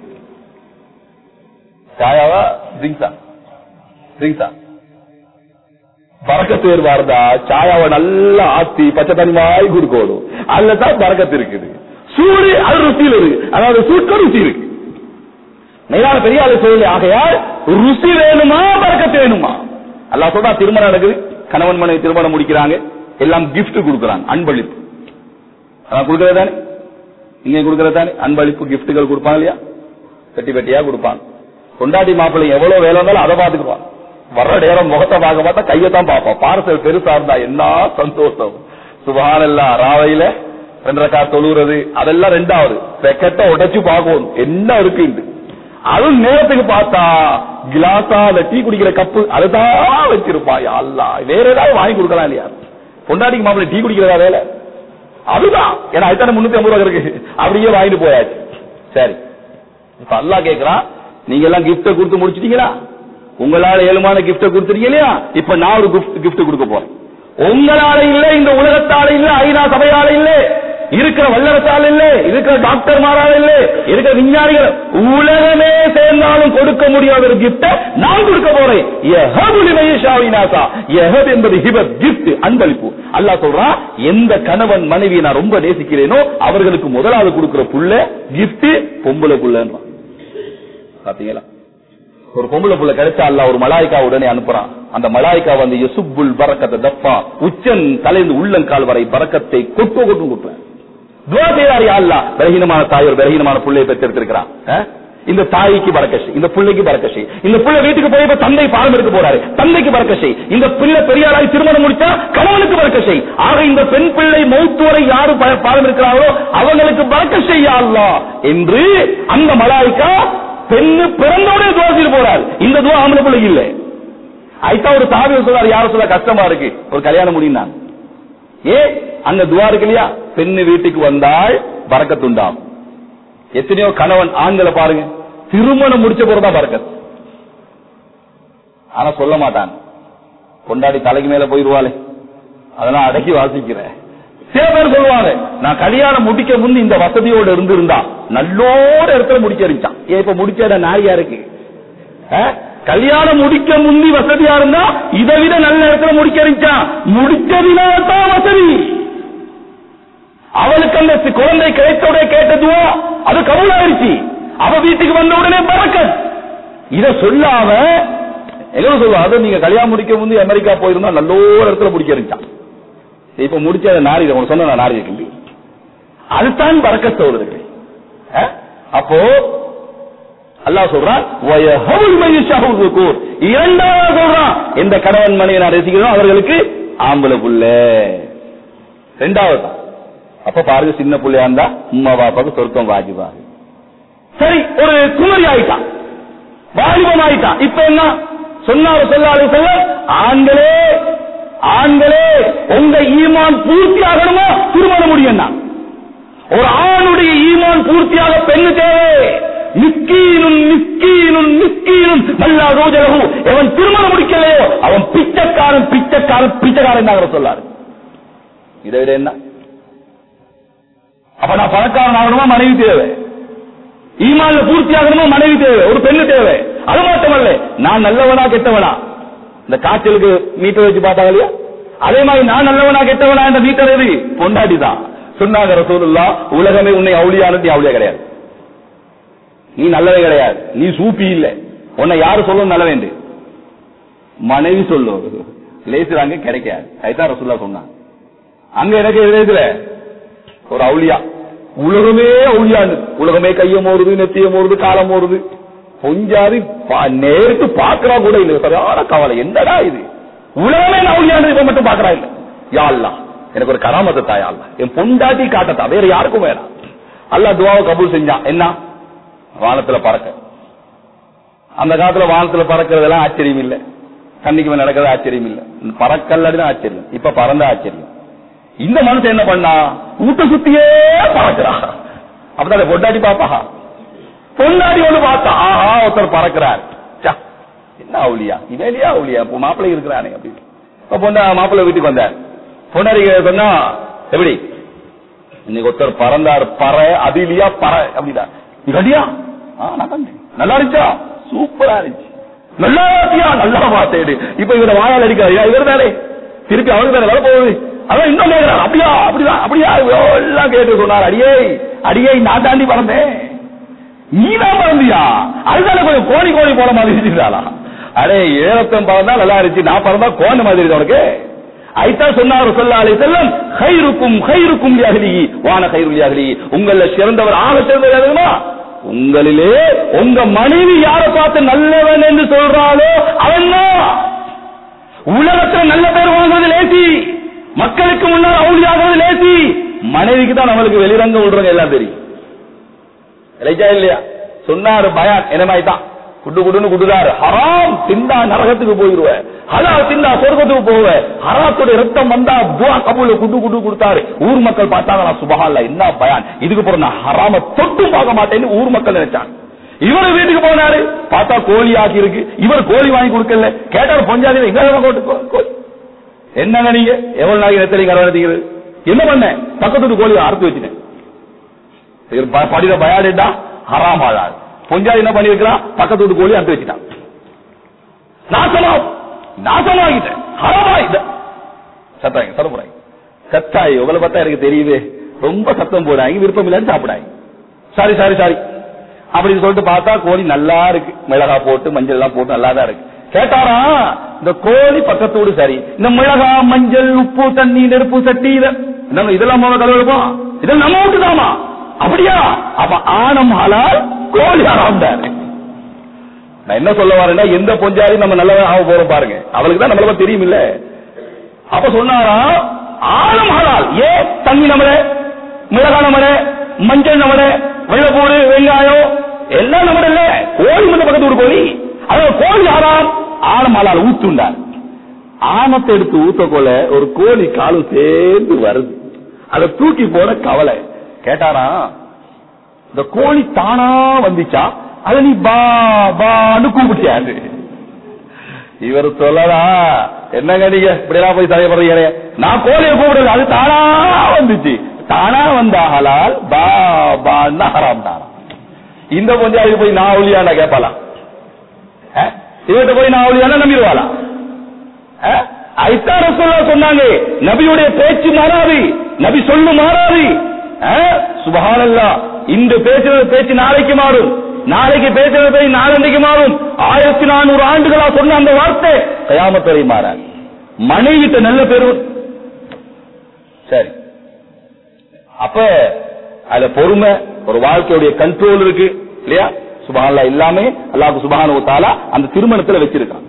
சாயாவா ட்ரிங்க்ஸா ட்ரிங்க்ஸா பறக்கத்து வேறு வருதா சாயாவை நல்லா ஆத்தி பச்சை தண்ணி வாய் குடுக்கணும் அதுலதான் பறக்கத்து இருக்குது சூடு அது ருசியில் இருக்கு அதாவது சூட்ல ருசி இருக்கு மேலான பெரிய ஆளு சொல்லி ஆகையால் ருசி வேணுமா பறக்கத்து வேணுமா அல்லாஹ் சொல்றா திருமணம் நடக்குது கணவன் மனைவி திருமணம் முடிக்கிறாங்க எல்லாம் gift கொடுக்குறாங்க அன்பளிப்பு அதான் கொடுக்கறது தானே நீங்க கொடுக்கறது தானே அன்பளிப்பு கிஃப்ட்டுகள் கொடுப்பாங்க இல்லையா பெட்டி பெட்டியா கொடுப்பாங்க கொண்டாடி மாப்பிள்ளை எவ்வளவு வேலை இருந்தாலும் அதை பார்த்துக்குவான் வர்ற நேரம் முகத்தை பார்க்க பார்த்தா கையை தான் பார்ப்போம் பார்சல் பெருசா இருந்தா என்ன சந்தோஷம் சுபஹானல்லா ராவையில ரெண்டரை கார் தொழுகிறது அதெல்லாம் ரெண்டாவது பெக்கெட்டை உடைச்சு பார்க்கணும் என்ன இருக்கு அதுவும் நேரத்துக்கு பார்த்தா கிளாஸா அந்த டீ குடிக்கிற கப்பு அதுதான் வச்சிருப்பான் யா அல்லாஹ் வேற ஏதாவது வாங்கி கொடுக்கலாம் இல்லையா பொண்டாட்டிக்கு மாப்பிள்ளை டீ குடிக்கிறதா வேலை அதுதான் ஏன்னா அதுதானே முன்னூத்தி ஐம்பது ரூபா இருக்கு அப்படியே வாங்கிட்டு போயாச்சு சரி இப்ப அல்லாஹ் கேக்குறான் நீங்க எல்லாம் கிஃப்ட கொடுத்து முடிச்சிட்டீங்களா உங்களால ஏழுமான கிஃப்ட கொடுத்துருக்கீங்க இல்லையா இப்ப நான் ஒரு கிஃப்ட் கொடுக்க போறேன் உங்களால இல்ல இந்த உலகத்தால இல்ல ஐநா சபையால இல்ல இருக்கிற வல்லரசால இல்ல இருக்கிற டாக்டர் மாரால இல்ல இருக்கிற விஞ்ஞானிகள் உலகமே சேர்ந்தாலும் கொடுக்க முடியாத ஒரு கிஃப்ட நான் கொடுக்க போறேன் யஹபு லிமன் யஷாஉ இனாசா. யஹப் என்பது ஹிபத் கிஃப்ட் அன்பளிப்பு அல்லாஹ் சொல்றான் எந்த கணவன் மனைவியை நான் ரொம்ப நேசிக்கிறேனோ அவர்களுக்கு முதலாவது கொடுக்கிற புள்ள கிஃப்ட் பொம்பளை புள்ளன்றான் பாத்தீங்களா ஒரு பொம்பளை புள்ள கிடைச்சா அல்ல ஒரு மலாய்க்கா உடனே அனுப்புறான் அந்த மலாய்க்கா வந்து யசுப்புல் பரக்கத்தை தப்பா உச்சன் தலைந்து உள்ளங்கால் வரை பரக்கத்தை கொட்டு கொட்டும் கொட்டுறேன் துவா செய்யார் யா அல்லாஹ் பலகீனமான தாய் ஒரு பலகீனமான புள்ளையை பெற்றெடுத்திருக்கிறான் அஹ்? இந்த தாய்க்கு பரக்கஷி இந்த பிள்ளைக்கு பரக்கஷி இந்த பிள்ளை வீட்டுக்கு போய் இப்ப தந்தை பாடம் எடுக்க போறாரு தந்தைக்கு பரக்கஷை இந்த பிள்ளை பெரியாராய் திருமணம் முடிச்சா கணவனுக்கு பரக்கஷை ஆக இந்த பெண் பிள்ளை மௌத்து வரை யாரு ப- பாடம் இருக்கிறார்களோ அவங்களுக்கு பரக்கஷை யா அல்லாஹ் என்று அந்த மலாய்க்கா பெண்ணு பிறந்தோடனே துவா செய்து போறார் இந்த துவா ஆம்பளை பிள்ளைக்கு இல்லை ஐத்தா ஒரு சாவி சொல்றாரு யாரும் சொல்ல கஷ்டமா இருக்கு ஒரு கல்யாணம் முடியும் ஏ அங்க துவா இருக்கு இல்லையா பெண்ணு வீட்டுக்கு வந்தால் பறக்கத்துண்டாம் எத்தனையோ கணவன் ஆண்களை பாருங்க திருமணம் முடிச்ச பிறகுதான் பறக்கத் ஆனா சொல்ல மாட்டான் கொண்டாடி தலைக்கு மேல போயிருவாளே அதெல்லாம் அடக்கி வாசிக்கிறேன் சில பேர் சொல்லுவாங்க நான் கல்யாணம் முடிக்க முந்து இந்த வசதியோட இருந்திருந்தா நல்லோட இடத்துல முடிக்க இருந்துச்சான் ஏன் இப்ப முடிச்ச நாரியா இருக்கு அஹ்? கல்யாணம் முடிக்க முந்தி வசதியா இருந்தா இதை விட நல்ல இடத்துல முடிக்க இருந்துச்சான் முடிச்சதினால்தான் வசதி அவளுக்கு அந்த சி- குழந்தை கிடைத்தோட கேட்டதுவோ அது கவுலாயிருச்சு அவ வீட்டுக்கு வந்த உடனே பறக்கத் இத சொல்லாம என்ன சொல்லுவா அது நீங்க கல்யாணம் முடிக்க முந்தி அமெரிக்கா போயிருந்தா நல்ல ஒரு இடத்துல முடிக்க இருந்துச்சான் இப்ப முடிச்ச அந்த நாரி உனக்கு சொன்ன நான் நாரி கிண்டி அதுதான் பறக்க சோதரர்களே அஹ்? அப்போ அல்லாஹ் சொல்றான் வயஹபுல் மையஷாஹு ذُكُورٌ. இரண்டாவது சொல்றான் எந்த கணவன் மனைவி நான் ரசிக்கிறோம் அவர்களுக்கு ஆம்பளை புள்ள ரெண்டாவது தான். அப்ப பாருங்க சின்ன புள்ளையா இருந்தா உம்மா பாப்பாக்கு சொர்க்கம் வாஜிபா சரி ஒரு குமரி ஆயிட்டான் வாலிபம் ஆயிட்டான் இப்ப என்ன சொன்னாரு சொல்லாது சொல்ல ஆண்களே ஆண்களே உங்க ஈமான் பூர்த்தி ஆகணுமா திருமணம் முடியும் ஒரு ஆணுடைய ஈமான் பூர்த்தியாக பெண்ணு தேவை மிஸ்கீனும் மிஸ்கீனும் மிஸ்கீனும் நல்லா ரோஜலகு எவன் திருமணம் முடிக்கலையோ அவன் பிச்சைக்காரன் பிச்சைக்காரன் பிச்சைக்காரன் தான் சொல்லாரு இதை விட என்ன அப்ப நான் பணக்காரன் ஆகணுமா மனைவி தேவை ஈமான்ல பூர்த்தி ஆகணுமா மனைவி தேவை ஒரு பெண்ணு தேவை அது மட்டுமல்ல நான் நல்லவனா கெட்டவனா இந்த காய்ச்சலுக்கு மீட்டர் வச்சு பார்த்தாங்க இல்லையா அதே மாதிரி நான் நல்லவனா கெட்டவனா என்ற மீட்டர் எது பொண்டாட்டி தான் சொன்னாங்க ரசூலுல்லா உலகமே உன்னை அவுளியானது நீ அவுளியா கிடையாது நீ நல்லவே கிடையாது நீ சூப்பி இல்ல உன்னை யாரு சொல்லணும் நல்லவேண்டு மனைவி சொல்லும் லேசுறாங்க கிடைக்காது அதுதான் ரசூல்லா சொன்னாங்க அங்க எனக்கு எதிரேதுல ஒரு அவுளியா உலகமே அவுளியாண்டு உலகமே கைய மோறுது நெத்திய மோறுது காலம் மோறுது கொஞ்சாதி பா- நேருக்கு பாக்குறா கூட இல்ல சரியான கவலை என்னடா இது உலகமே நான் அவுளியாண்டு இப்ப மட்டும் பாக்குறா இல்ல யா அல்லாஹ் எனக்கு ஒரு கராமத்தை தாயா அல்லாஹ் என் பொண்டாட்டி காட்டத்தா வேற யாருக்கும் வேணாம் அல்லாஹ் துவாவை கபூல் செஞ்சான் என்ன வானத்துல பறக்க அந்த காலத்துல வானத்துல பறக்கிறதெல்லாம் ஆச்சரியம் இல்ல கண்ணிக்கு மேல நடக்கிறது ஆச்சரியம் இல்ல பறக்கல்லடிதான் ஆச்சரியம் இப்ப பறந்த ஆச்சரியம் இந்த மனுஷன் என்ன பண்ணா வீட்டை சுத்தியே பறக்கிறா அப்பதான் பொண்டாட்டி பாப்பா பொண்டாட்டி ஒண்ணு பார்த்தா ஆஹா ஒருத்தர் பறக்கிறார் ச்ச, என்ன அவுளியா இவேலியா அவுளியா இப்போ மாப்பிள்ளை இருக்கிறானே அப்படி இப்ப பொண்ணா மாப்பிள்ளை வீட்டுக்கு வந்தார் பொண்டாடி சொன்னா எப்படி இன்னைக்கு ஒருத்தர் பறந்தார் பற அது இல்லையா பற அப்படின்னா நீ கண்டியா ஆ நான் கண்டேன் நல்லா இருந்துச்சா சூப்பரா இருந்துச்சு நல்லா இருக்கியா நல்லா பார்த்தேன் இப்ப இவரை வாயால் அடிக்கிறார் இவர் தானே திருப்பி அவருக்கு தானே வர போகுது அதான் இன்னும் கேட்கிறான் அப்படியா அப்படிதான் அப்படியா எல்லாம் கேட்டு சொன்னார் அடியே அடியே நான் தாண்டி பறந்தேன் நீ தான் பறந்தியா அதுதானே கொஞ்சம் கோழி கோழி போன மாதிரி இருந்துச்சாளா அடே ஏழத்தம் பறந்தா நல்லா இருந்துச்சு நான் பறந்தா கோண மாதிரி இருக்கு உனக்கு ஐத்தான் சொன்னார் சொல்லாலே செல்லம் ஹைருக்கும் ஹைருக்கும் லியாகலி வான ஹைரு லியாகலி உங்கள சிறந்தவர் ஆக சிறந்தவர் யாருமா உங்களிலே உங்க மனைவி யாரை பார்த்து நல்லவன் என்று சொல்றாளோ அவன் தான் உலகத்துல நல்ல பேர் வாங்குறது லேசி மக்களுக்கு முன்னால் அவுளியாகிறது லேசி மனைவிக்கு தான் நம்மளுக்கு வெளிரங்க விடுறவங்க எல்லாம் தெரியும் இல்லையா இல்லையா சொன்னாரு பயான் என்ன மாதிரி தான் குடு குடுன்னு குடுதாரு ஹராம் திண்டா நரகத்துக்கு போயிருவேன் ஹலால் திண்டா சொர்க்கத்துக்கு போவேன் ஹராத்துடைய ரத்தம் வந்தா துவா கபூல குடு குடு கொடுத்தாரு ஊர் மக்கள் பார்த்தாங்களா சுபஹான்ல என்ன பயான் இதுக்கு பிறகு நான் ஹராம தொட்டும் பார்க்க மாட்டேன்னு ஊர் மக்கள் நினைச்சாங்க இவர் வீட்டுக்கு போனாரு பார்த்தா கோழி ஆக்கி இருக்கு இவர் கோழி வாங்கி கொடுக்கல கேட்டாரு பொஞ்சாதி எங்க கோட்டு கோ- கோழி என்னங்க நீங்க எவ்வளவு நாளைக்கு நெத்தலி கரவழைத்தீங்க என்ன பண்ண பக்கத்து கோழி அறுத்து வச்சுட்டேன் இவர் ப- படிக்கிற பயாடிட்டா ஹராம் ஆளாது பொஞ்சாதி என்ன பண்ணிருக்கிறான் பக்கத்து வீட்டு கோழி அறுத்து வச்சுட்டான் நாசமா நாசமாகிட்டேன் ஹராமாகிட்டேன் சத்தாங்க சரப்புறாங்க சத்தாய் உங்களை பார்த்தா எனக்கு தெரியுது ரொம்ப சத்தம் போடாங்க விருப்பம் இல்லைன்னு சாப்பிடாங்க சாரி சாரி சாரி அப்படின்னு சொல்லிட்டு பார்த்தா கோழி நல்லா இருக்கு மிளகா போட்டு மஞ்சள் எல்லாம் போட்டு நல்லா தான் இருக்கு கேட்டாரா இந்த கோழி பக்கத்தோடு சரி இந்த மிளகா மஞ்சள் உப்பு தண்ணி நெருப்பு சட்டி இத நம்ம இதெல்லாம் முதல்ல கழுவெடுப்போம் இதெல்லாம் நம்ம வீட்டுதாமா அப்படியா அப்ப ஆனம் ஹலால் கோழி ஹராம் தானே நான் என்ன சொல்ல வரேன்னா எந்த பொஞ்சாரி நம்ம நல்லவன் ஆக போறோம் பாருங்க அவளுக்கு தான் நம்மள பத்தி தெரியும் இல்ல அப்ப சொன்னாரா ஆழம் ஹலால் ஏன் தண்ணி நம்மள மிளகா நம்மள மஞ்சள் நம்மள வெள்ளப்பூடு வெங்காயம் எல்லாம் நம்மள இல்ல கோழி மட்டும் பக்கத்து வீடு கோழி அதாவது கோழி ஆறாம் ஆழம் ஹலால் ஊத்துண்டார் ஆமத்தை எடுத்து ஊத்தக்கொள்ள ஒரு கோழி காலும் சேர்ந்து வருது அதை தூக்கி போட கவலை கேட்டாரா இந்த கோழி தானா வந்துச்சா அத நீ பா பான்னு கூப்பிட்டியாது இவர் சொல்லலா என்னங்க நீங்க இப்படிலாம் போய் தலைப்படுறீங்க நான் கோழியை கூப்பிடுறது அது தானா வந்துச்சு தானா வந்த ஹலால் பா பான்னு ஹராம் தானா இந்த பஞ்சாயத்து போய் நான் ஒளியாண்டா கேட்பாளா இவர்கிட்ட போய் நான் ஒளியாண்டா நம்பிடுவாளா ஐத்தார சொல்ல சொன்னாங்க நபியுடைய பேச்சு மாறாது நபி சொல்லு மாறாது சுபஹானல்லா இந்த பேசுறது பேச்சு நாளைக்கு மாறும் நாளைக்கு பேசுறது பேச்சு நாளன்னைக்கு மாறும் ஆயிரத்தி நானூறு ஆண்டுகளா சொன்ன அந்த வார்த்தை கயாமத்துறை மாறாது மனைவிட்ட நல்ல பேரு சரி அப்ப அதுல பொறுமை ஒரு வாழ்க்கையுடைய கண்ட்ரோல் இருக்கு இல்லையா சுபஹானல்லா எல்லாமே அல்லாஹ் சுபஹானஹு தஆலா அந்த திருமணத்துல வச்சிருக்கான்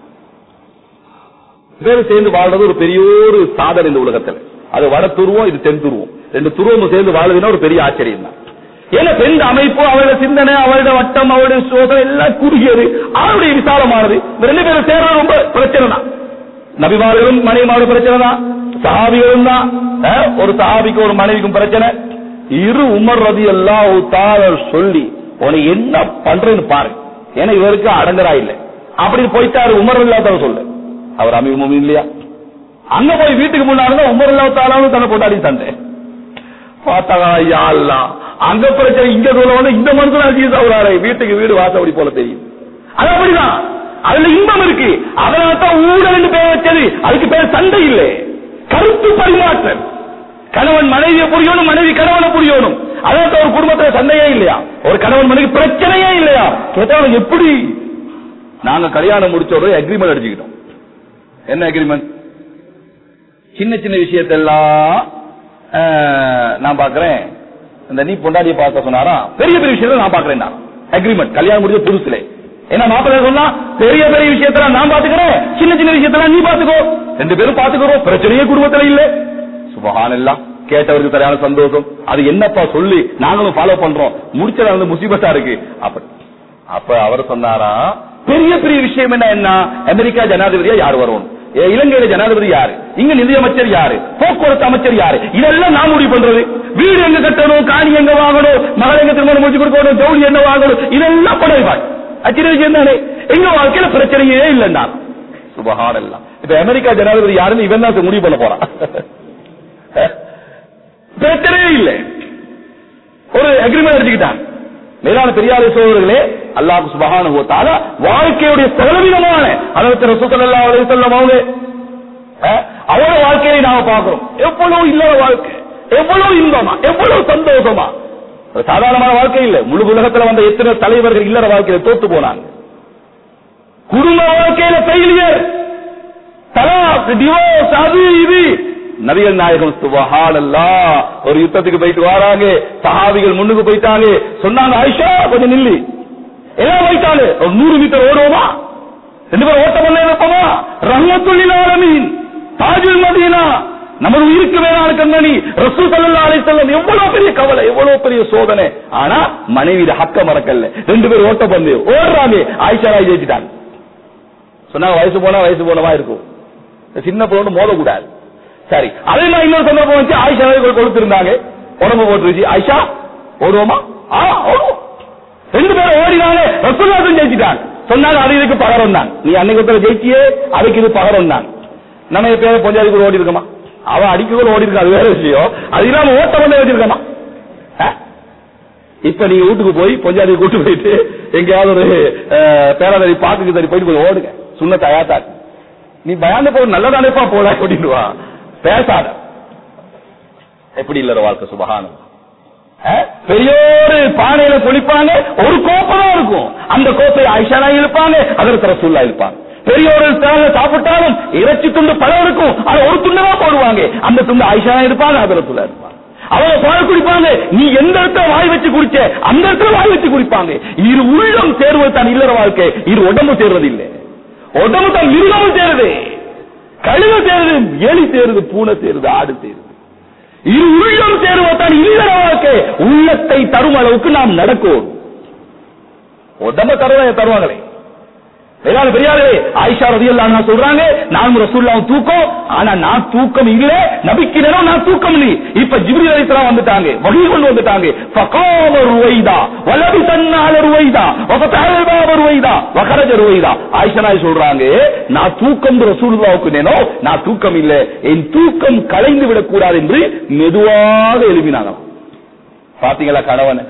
பேர் சேர்ந்து வாழ்றது ஒரு பெரிய ஒரு சாதனை இந்த உலகத்துல அது வட துருவம் இது தென் துருவம் ரெண்டு துருவமும் சேர்ந்து வாழ்றதுன்னா ஒரு பெரிய ஆச்சரியம் தான் ஏன்னா பெண் அமைப்பு அவளுடைய சிந்தனை அவளுடைய வட்டம் அவளுடைய சோதனை எல்லாம் குறுகியது அவளுடைய விசாலமானது இந்த ரெண்டு பேரும் சேர்றது ரொம்ப பிரச்சனை தான் நபிமார்களும் மனைவிமாரும் பிரச்சனை தான் சஹாபிகளும் தான் அஹ், ஒரு சஹாபிக்கு ஒரு மனைவிக்கும் பிரச்சனை இரு உமர் ரதி எல்லாம் சொல்லி உன்னை என்ன பண்றேன்னு பாரு ஏன்னா இவருக்கு அடங்கரா இல்லை அப்படி போயிட்டாரு உமர் இல்லாத சொல்லு அவர் அமீர் மூமின் இல்லையா அங்க போய் வீட்டுக்கு முன்னாடி உமர் இல்லாத்தாலும் தன்னை போட்டாடி சண்டை பார்த்தாங்க ஐயா அல்லாஹ். அங்க பிரச்சனை இங்க சொல்ல வந்து இந்த மனுஷன் அஜீஸ் அவராரு வீட்டுக்கு வீடு வாசப்படி போல தெரியும் அது அப்படிதான் அதுல இன்பம் இருக்கு அதனால தான் ஊழல் பேர் வச்சது அதுக்கு பேர் சண்டை இல்லை கருத்து பரிமாற்றம் கணவன் மனைவியை புரியணும் மனைவி கணவனை புரியணும் அதனால தான் ஒரு குடும்பத்துல சண்டையே இல்லையா ஒரு கணவன் மனைவி பிரச்சனையே இல்லையா கேட்டா எப்படி நாங்க கல்யாணம் முடிச்ச ஒரு அக்ரிமெண்ட் அடிச்சுக்கிட்டோம் என்ன அக்ரிமெண்ட் சின்ன சின்ன விஷயத்தெல்லாம் அஹ், நான் பாக்குறேன் இந்த நீ பொண்டாடியை பார்க்க சொன்னாரா பெரிய பெரிய விஷயத்தை நான் பாக்குறேன் நான் அக்ரிமெண்ட் கல்யாணம் முடிஞ்ச புதுசுல ஏன்னா மாப்பிள்ளை சொன்னா பெரிய பெரிய விஷயத்துல நான் பாத்துக்கிறேன் சின்ன சின்ன விஷயத்துல நீ பாத்துக்கோ ரெண்டு பேரும் பாத்துக்கிறோம் பிரச்சனையே குடும்பத்துல இல்ல சுபஹானல்லா கேட்டவருக்கு சரியான சந்தோஷம் அது என்னப்பா சொல்லி நாங்களும் ஃபாலோ பண்றோம் முடிச்சது வந்து முசீபத்தா இருக்கு அப்ப அப்ப அவர் சொன்னாரா பெரிய பெரிய விஷயம் என்ன என்ன அமெரிக்கா ஜனாதிபதியா யார் வரணும் ஏ, இலங்கையில ஜனாதிபதி யாரு இங்க நிதியமைச்சர் யாரு போக்குவரத்து அமைச்சர் யாரு இதெல்லாம் நான் முடிவு பண்றது வீடு எங்க கட்டணும் காணி எங்க வாங்கணும் மகள் எங்க திருமணம் முடிச்சு கொடுக்கணும் ஜவுளி என்ன வாங்கணும் இதெல்லாம் படைவாய் அச்சின விஷயம் தானே எங்க வாழ்க்கையில பிரச்சனையே இல்லைன்னா சுபஹானல்லாம் இப்ப அமெரிக்கா ஜனாதிபதி யாருன்னு இவன் தான் முடிவு பண்ண போறான் பிரச்சனையே இல்லை ஒரு அக்ரிமெண்ட் எடுத்துக்கிட்டான் மேலான பெரியார சோழர்களே அல்லாஹ் சுபஹானஹு வ தஆலா வாழ்க்கையுடைய சகலவிதமான அதற்கு ரசூல் ஸல்லல்லாஹு அலைஹி வஸல்லம் அவங்க அஹ், அவரோட வாழ்க்கையை நாம பார்க்கிறோம் எவ்வளவு இல்லாத வாழ்க்கை எவ்வளவு இன்பமா எவ்வளவு சந்தோஷமா ஒரு சாதாரணமான வாழ்க்கை இல்ல முழு உலகத்துல வந்த எத்தனை தலைவர்கள் இல்லற வாழ்க்கையில தோத்து போனாங்க குடும்ப வாழ்க்கையில ஃபெயிலியர் தலாக் டிவோர்ஸ் அது இது நபிகள் நாயகம் சுபஹானல்லா ஒரு யுத்தத்துக்கு போயிட்டு வராங்க சஹாபிகள் முன்னுக்கு போயிட்டாங்க சொன்னாங்க ஆயிஷா கொஞ்சம் நில்லு எல்லாம் போயிட்டாங்க ஒரு நூறு மீட்டர் ஓடுவோமா ரெண்டு பேரும் ஓட்ட பண்ண வைப்போமா ரஹ்மத்துல்லில் ஆலமீன் தாஜுல் மதீனா நமது உயிருக்கு மேலான கண்மணி ரசூல் ஸல்லல்லாஹு அலைஹி வஸல்லம் எவ்வளவு பெரிய கவலை எவ்வளவு பெரிய சோதனை ஆனா மனைவி ஹக்க மறக்கல ரெண்டு பேரும் ஓட்ட பண்ணு ஓடுறாங்க ஆயிஷா ராய் ஜெயிச்சிட்டாங்க சொன்னாங்க வயசு போனா வயசு போனவா இருக்கும் இந்த சின்ன பொண்ணு மோதக்கூடாது சரி அதே மாதிரி இன்னொரு சந்தர்ப்பம் வச்சு ஆயிஷா கொடுத்திருந்தாங்க உடம்பு போட்டுருச்சு ஆயிஷா ஓடுவோமா ஆ ஓடுவோம் ரெண்டு பேரும் ஓடினாங்க ரசூல்லாசும் ஜெயிச்சிட்டாங்க சொன்னாங்க அது இதுக்கு பகரம் தான் நீ அன்னைக்கு ஒருத்தர் ஜெயிச்சியே அதுக்கு இது பகரம் தான் நம்ம எப்பயாவது பொஞ்சாதி கூட ஓடி இருக்கமா அவன் அடிக்க கூட ஓடி இருக்கா அது வேற விஷயம் அது இல்லாம ஓட்ட பண்ண வச்சிருக்கமா இப்ப நீங்க வீட்டுக்கு போய் பொஞ்சாதி கூட்டு போயிட்டு எங்கேயாவது ஒரு பேராதரி பாக்குக்கு சரி போயிட்டு கொஞ்சம் ஓடுங்க சுண்ண தயாத்தாக்கு நீ பயந்து போய் நல்லதானேப்பா போல அப்படின்னுவா பேசாத எப்படி இல்லற வாழ்க்கை சுபகானம் பெரியோரு பானையில குளிப்பாங்க ஒரு கோப்பை தான் இருக்கும் அந்த கோப்பை ஆயிஷானா இழுப்பாங்க அதற்கு ரசூல்லா இருப்பாங்க பெரியோர்கள் சேவை சாப்பிட்டாலும் இறைச்சி துண்டு பழம் இருக்கும் அதை ஒரு துண்டமா போடுவாங்க அந்த துண்டு ஆயிஷானா இருப்பாங்க அது ரசூல்லா இருப்பாங்க அவங்க பால் குடிப்பாங்க நீ எந்த இடத்துல வாய் வச்சு குடிச்ச அந்த இடத்துல வாய் வச்சு குடிப்பாங்க இரு உள்ளம் சேர்வது தான் இல்லற வாழ்க்கை இரு உடம்பு சேர்வது இல்லை உடம்பு தான் மிருகம் சேருது கழுகு சேருது எலி சேருது பூனை சேருது ஆடு சேருது இரு உள்ளம் சேருவதான் இல்லற வாழ்க்கை உள்ளத்தை தரும் அளவுக்கு நாம் நடக்கும் உடம்ப தருவ தருவாங்களே வேளாண் பெரியாரே ஆயிஷா ரதியல்லா சொல்றாங்க நான் ரசூல்லாவும் தூக்கம் ஆனா நான் தூக்கம் இல்ல நபிக்கு நேரம் நான் தூக்கம் இல்லை இப்ப ஜிப்ரி அலிஸ்லாம் வந்துட்டாங்க வகை கொண்டு வந்துட்டாங்க ஃபகாம ருவைதா வலபி தன்னால ருவைதா வஃபதஹல் பாப ருவைதா வகரஜ ருவைதா ஆயிஷா நாய் சொல்றாங்க நான் தூக்கம் ரசூலுல்லாவுக்கு நேனோ நான் தூக்கம் இல்ல என் தூக்கம் கலைந்து விடக்கூடாது என்று மெதுவாக எழுப்பினாங்க பாத்தீங்களா கணவன்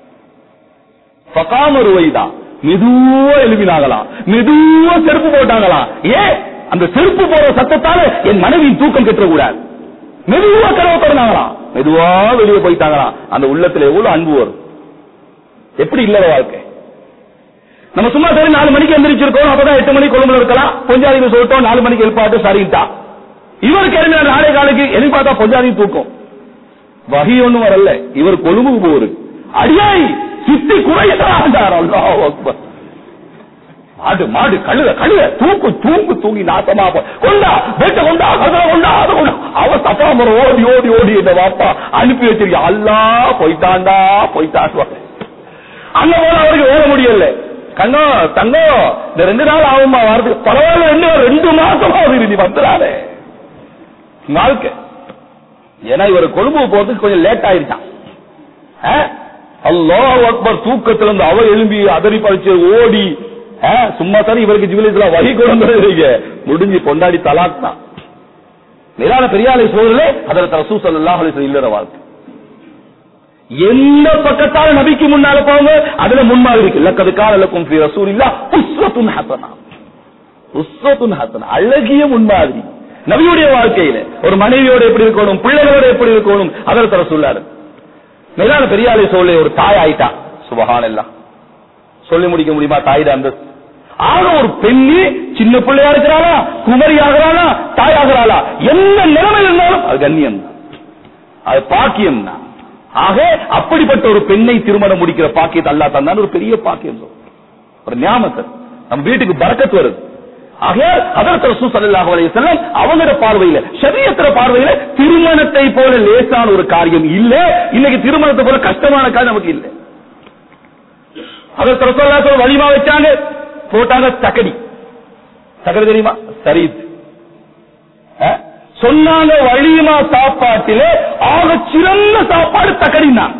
ஃபகாம ருவைதா மெதுவா எழுப்பினாங்களாம் மெதுவா செருப்பு போட்டாங்களாம் ஏன் அந்த செருப்பு போற சத்தத்தால என் மனைவியின் தூக்கம் கெட்டக்கூடாது மெதுவா கனவு திறந்தாங்களாம் மெதுவா வெளியே போயிட்டாங்களாம் அந்த உள்ளத்துல எவ்வளவு அன்பு வரும் எப்படி இல்லற வாழ்க்கை நம்ம சும்மா சரி நாலு மணிக்கு எந்திரிச்சிருக்கோம் அப்பதான் எட்டு மணிக்கு கொழும்புல இருக்கலாம் பொஞ்சாதிக்கு சொல்லிட்டோம் நாலு மணிக்கு எழுப்பாட்டு சரிட்டா இவருக்கு எழுப்பின நாளை காலுக்கு எழுதி பார்த்தா பொஞ்சாதி தூக்கம் வகை ஒண்ணும் வரல இவர் கொழும்புக்கு போகுது அடியாய் சித்தி குறைகிறார் அல்லாஹ் அக்பர் மாடு மாடு கழுத கழுத தூக்கு தூங்கு தூங்கி நாசமா போ கொண்டா வெட்ட கொண்டா கதவை கொண்டா அதை கொண்டா அவ தப்பா முறை ஓடி ஓடி ஓடி இந்த வாப்பா அனுப்பி வச்சிருக்க அல்லா போயிட்டாண்டா போயிட்டான் அங்க போல அவருக்கு ஓட முடியல கண்ணம் தங்கம் இந்த ரெண்டு நாள் ஆகுமா வரதுக்கு பரவாயில்ல ரெண்டு ரெண்டு மாசம் ஆகுது நீ வந்துடாதே வாழ்க்கை ஏன்னா இவர் கொழும்பு போறதுக்கு கொஞ்சம் லேட் ஆயிருச்சான் அல்லாஹ் அக்பர் தூக்கத்துல இருந்து அவ எழும்பி அதறி பறிச்சு ஓடி ஆ, சும்மா தானே இவருக்கு ஜிவிலிஸ்ல வகை கொண்டு முடிஞ்சு கொண்டாடி தலாக் தான் மேலான பெரியாலை சோழலே அதில் ரசூ சல்லாஹ் அலிஸ்வரம் இல்லற வாழ்க்கை எந்த பக்கத்தால நபிக்கு முன்னால போங்க அதுல முன்மாதிரி இருக்கு லக்கது காலக்கும் ஃபி ரசூலில்லா உஸ்வத்துன் ஹசனா உஸ்வத்துன் ஹசனா அழகிய முன்மாதிரி நபியுடைய வாழ்க்கையில ஒரு மனைவியோட எப்படி இருக்கணும் பிள்ளைகளோட எப்படி இருக்கணும் அதில் தர சொல்லாரு மேலான பெரியாலை சோழலை ஒரு தாய் ஆயிட்டா சுபஹான் எல்லாம் சொல்லி முடிக்க முடியுமா தாயிட அந்த ஆக ஒரு பெண்ணு சின்ன பிள்ளையா இருக்கிறாளா குமரி ஆகிறாளா தாய் ஆகிறாளா என்ன நிலைமை இருந்தாலும் அது கண்ணியம் தான் அது பாக்கியம் தான் ஆக அப்படிப்பட்ட ஒரு பெண்ணை திருமணம் முடிக்கிற பாக்கியத்தை அல்லா தந்தான் ஒரு பெரிய பாக்கியம் சொல்றோம். ஒரு ஞாபகத்தை நம்ம வீட்டுக்கு பறக்கத்து வருது ஆகையால் அதற்கு ரசூ ஸல்லல்லாஹு அலைஹி வஸல்லம் அவங்களோட பார்வையில ஷரியத்துல பார்வையில திருமணத்தை போல லேசான ஒரு காரியம் இல்ல இன்னைக்கு திருமணத்தை போல கஷ்டமான காரியம் நமக்கு இல்ல அதற்கு ரசூலுல்லாஹி வலிமா வச்சாங்க போட்டாங்க தக்கடி தக்கடி தெரியுமா சரி சொன்னாங்க வலிமா சாப்பாட்டிலே ஆக சிறந்த சாப்பாடு தக்கடி தான்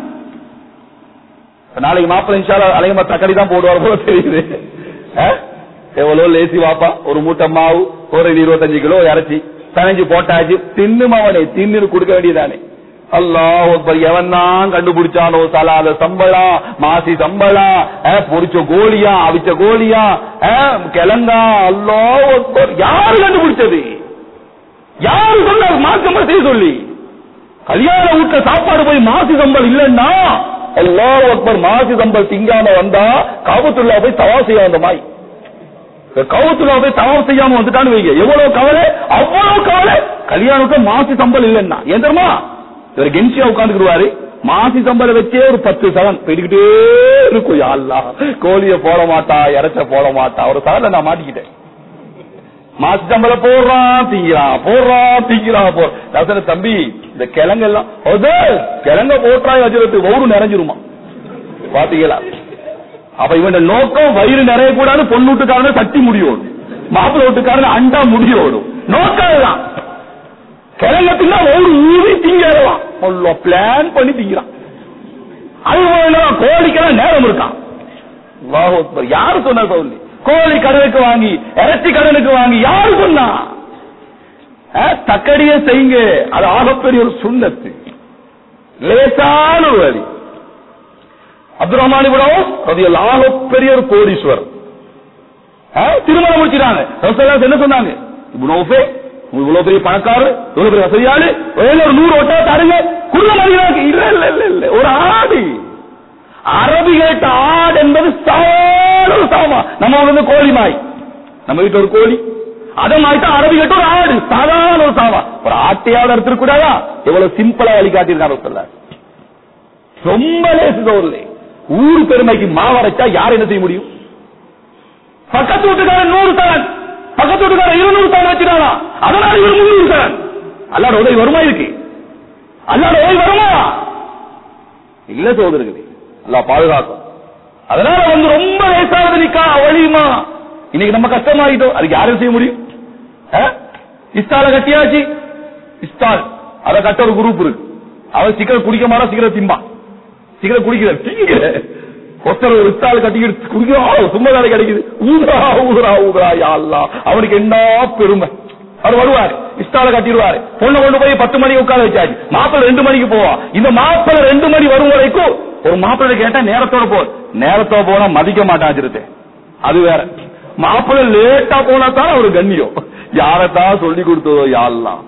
நாளைக்கு மாப்பிள்ளை இன்ஷால்லா அலையமா தக்கடி தான் போடுவார் போல தெரியுது ஆ? எவ்வளவு லேசி வாப்பா ஒரு மூட்டை மாவு ஒரு இருபத்தஞ்சு கிலோ இறைச்சி பதினஞ்சு போட்டாச்சு தின்னு மவனே தின்னு கொடுக்க வேண்டியதானே அல்லாஹ் அக்பர் எவன் தான் கண்டுபிடிச்சானோ சலாத சம்பளம் மாசி சம்பளம் ஆ, பொரிச்ச கோழியா அவிச்ச கோழியா ஆ, கிழங்கா அல்லாஹ் அக்பர் யாரு கண்டுபிடிச்சது யாரு சொன்னார் மாற்றம் செய்ய சொல்லி கல்யாண வீட்டுல சாப்பாடு போய் மாசி சம்பல் இல்லன்னா அல்லாஹ் அக்பர் மாசி சம்பல் திங்காம வந்தா காபத்துல்லா போய் தவா செய்ய வந்த மாய் கவுத்துல போய் தவம் செய்யாம வந்துட்டான்னு வைங்க எவ்வளவு கவலை அவ்வளவு கவலை கல்யாணத்துக்கு மாசி சம்பல் இல்லைன்னா ஏன் தெரியுமா இவர் கென்சியா உட்காந்துக்குருவாரு மாசி சம்பளம் வச்சே ஒரு பத்து சவன் போயிட்டுக்கிட்டே இருக்கும் யா அல்லாஹ் கோழிய போட மாட்டா இறைச்ச போட மாட்டா ஒரு சவன்ல நான் மாட்டிக்கிட்டேன் மாசி சம்பளம் போடுறான் திங்கிறான் போடுறான் திங்கிறான் போற நான் சொன்னேன், தம்பி இந்த கிழங்கு எல்லாம் அது கிழங்க போட்டாய் வச்சுட்டு ஒவ்வொரு நிறைஞ்சிருமா பாத்தீங்களா அப்ப இவன் நோக்கம் வயிறு நிறைய கூடாது பொண்ணு வீட்டுக்காரன சட்டி முடியோடும் மாப்பிள்ளை வீட்டுக்காரன அண்டா முடியோடும் நோக்கம் இதுதான் கிழங்கத்துக்கு ஒரு ஊதி திங்கலாம் பிளான் பண்ணி திங்கிறான் அது போல கோழிக்கெல்லாம் நேரம் இருக்கான் அல்லாஹ் அக்பர். யாரு சொன்னா சொல்லி கோழி கடனுக்கு வாங்கி இறைச்சி கடனுக்கு வாங்கி யாரு சொன்னா அஹ், தக்கடியே செய்யுங்க அது ஆகப்பெரிய ஒரு சுண்ணத்து லேசான ஒரு வழி அப்துல் ரஹ்மான் இவ்வளவு அது பெரிய ஒரு கோடீஸ்வர் அஹ், திருமணம் முடிச்சிட்டாங்க ரசூலுல்லாஹ் என்ன சொன்னாங்க இப்னு உஃபே இவ்வளவு பெரிய பணக்காரர் இவ்வளவு பெரிய வசதியாளு வேலை ஒரு நூறு ஒட்டா தருங்க குடும்ப மனிதனுக்கு இல்ல இல்ல இல்ல இல்ல ஒரு ஆடு அரபி கேட்ட ஆடு என்பது சாதாரண ஒரு சாமா நம்ம ஊர்ல இருந்து கோழி மாய் நம்ம வீட்டுல ஒரு கோழி அதை மாய்த்தா அரபி கேட்ட ஒரு ஆடு சாதாரண ஒரு சாமா ஒரு ஆட்டையாவது எடுத்துட்டு கூடாதா எவ்வளவு சிம்பிளா வழி காட்டியிருக்காரு சொல்ல ரொம்ப லேசு சோர்லே ஊர் பெருமைக்கு மாவரைச்சா யார் என்ன செய்ய முடியும் பக்கத்து வீட்டுக்காரன் நூறு தரன் பக்கத்து வீட்டுக்காரன் இருநூறு தரன் வச்சுட்டானா அதனால இவர் முன்னூறு தரன் அல்லாட உதவி வருமா இருக்கு அல்லாட உதவி வருமா இல்ல சோதர்களே அல்லாஹ் பாதுகாக்கும் அதனால வந்து ரொம்ப லேசாவது நிக்கா வழியுமா இன்னைக்கு நம்ம கஷ்டமாயிட்டோம் அதுக்கு யாரும் செய்ய முடியும் ஆ? இஸ்தால கட்டியாச்சு இஸ்தால் அத கட்ட ஒரு குரூப் இருக்கு அவன் சிக்கன் குடிக்க மாட்டா சிக்கன் திம்பான் சிக்கன் குடிக்கிற திங்கிற ஒருத்தர் ஒரு இஸ்தால் கட்டிக்கிட்டு குடிக்கிறோம் சும்மா தானே கிடைக்குது ஊதுரா ஊதுரா ஊதுரா யா அல்லாஹ் அவனுக்கு என்ன பெருமை அவர் வருவார் இஸ்தால கட்டிடுவாரு பொண்ணை கொண்டு போய் பத்து மணிக்கு உட்கார வச்சாச்சு மாப்பிள்ளை ரெண்டு மணிக்கு போவா இந்த மாப்பிள்ளை ரெண்டு மணி வரும் வரைக்கும் ஒரு மாப்பிள்ளை கேட்டா நேரத்தோட போ நேரத்தோட போனா மதிக்க மாட்டான் சிறுத்தை அது வேற மாப்பிள்ளை லேட்டா போனா தான் ஒரு கண்ணியம் யாரத்தான் சொல்லி கொடுத்ததோ யாரெல்லாம்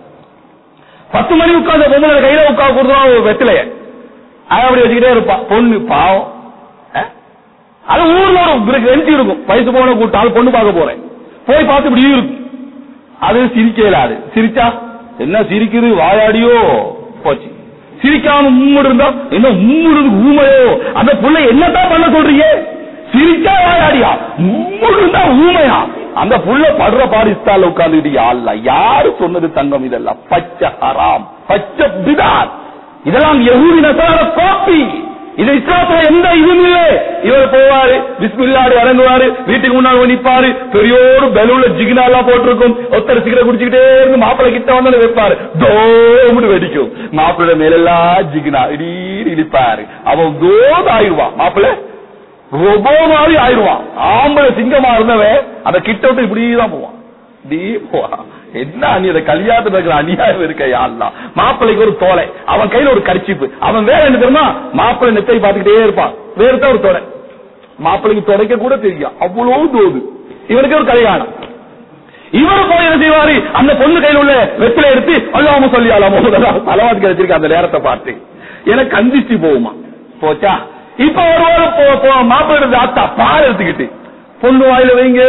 பத்து மணி உட்கார்ந்த பொம்பளை கையில உட்காந்து கொடுத்தோம் வெத்திலைய அவன் அப்படி வச்சுக்கிட்டே இருப்பான் பொண்ணு பாவம் ஆ? அது ஊர்ல ஒரு கெஞ்சி இருக்கும் வயசு போன கூட்டால் பொண்ணு பார்க்க போறேன் போய் பார்த்து இப்படி இருக்கும் அது சிரிக்கல அது சிரிச்சா என்ன சிரிக்குது வாயாடியோ போச்சு சிரிக்காம உம்முடு இருந்தா என்ன உம்முடு ஊமையோ அந்த புள்ள என்னத்தான் பண்ண சொல்றீங்க சிரிச்சா வாயாடியா உம்முடு இருந்தா ஊமையா அந்த புள்ள படுற பாரிஸ்தால உட்கார்ந்துட்டு அல்ல யாரு சொன்னது தங்கம் இதெல்லாம் பச்சை ஹராம் பச்சை பிதார் இதெல்லாம் யகூதி நசார காப்பி இது இஸ்லாத்துல எந்த இதுவும் இல்லை இவர் போவாரு பிஸ்மில்லாடு இறங்குவாரு வீட்டுக்கு முன்னாடி வந்து நிப்பாரு பெரியோரு பெலூன்ல ஜிகினா எல்லாம் போட்டிருக்கும் ஒருத்தர் சிகரெட் குடிச்சுக்கிட்டே இருந்து மாப்பிள்ளை கிட்ட வந்து வைப்பாரு தோம்னு வெடிக்கும் மாப்பிள்ளை மேலெல்லாம் ஜிகினா இடீர் இடிப்பாரு அவன் தோது ஆயிடுவான் மாப்பிள்ளை ரொபோ மாதிரி ஆயிடுவான் ஆம்பளை சிங்கமா இருந்தவன் அந்த கிட்ட விட்டு இப்படிதான் போவான் இப்படி போவான் என்ன அணி அந்த கல்யாணத்துல இருக்கிற அநியாயம் இருக்க யாருலாம் மாப்பிள்ளைக்கு ஒரு தோலை அவன் கையில ஒரு கரிச்சிப்பு அவன் வேற என்ன தெரியுமா மாப்பிள்ளை நெத்தை பார்த்துக்கிட்டே இருப்பான் வேறுதான் ஒரு தொலை மாப்பிள்ளைக்கு தொடைக்க கூட தெரியும் அவ்வளவு தோது இவனுக்கு ஒரு கல்யாணம் இவர் போய் என்ன செய்வாரு அந்த பொண்ணு கையில் உள்ள வெற்றில எடுத்து அல்லாம சொல்லி அல்லாம தலவாதி கிடைச்சிருக்க அந்த நேரத்தை பார்த்து எனக்கு கந்திஷ்டி போகுமா போச்சா இப்ப ஒரு மாப்பிள்ளை ஆத்தா பால் எடுத்துக்கிட்டு பொண்ணு வாயில வைங்க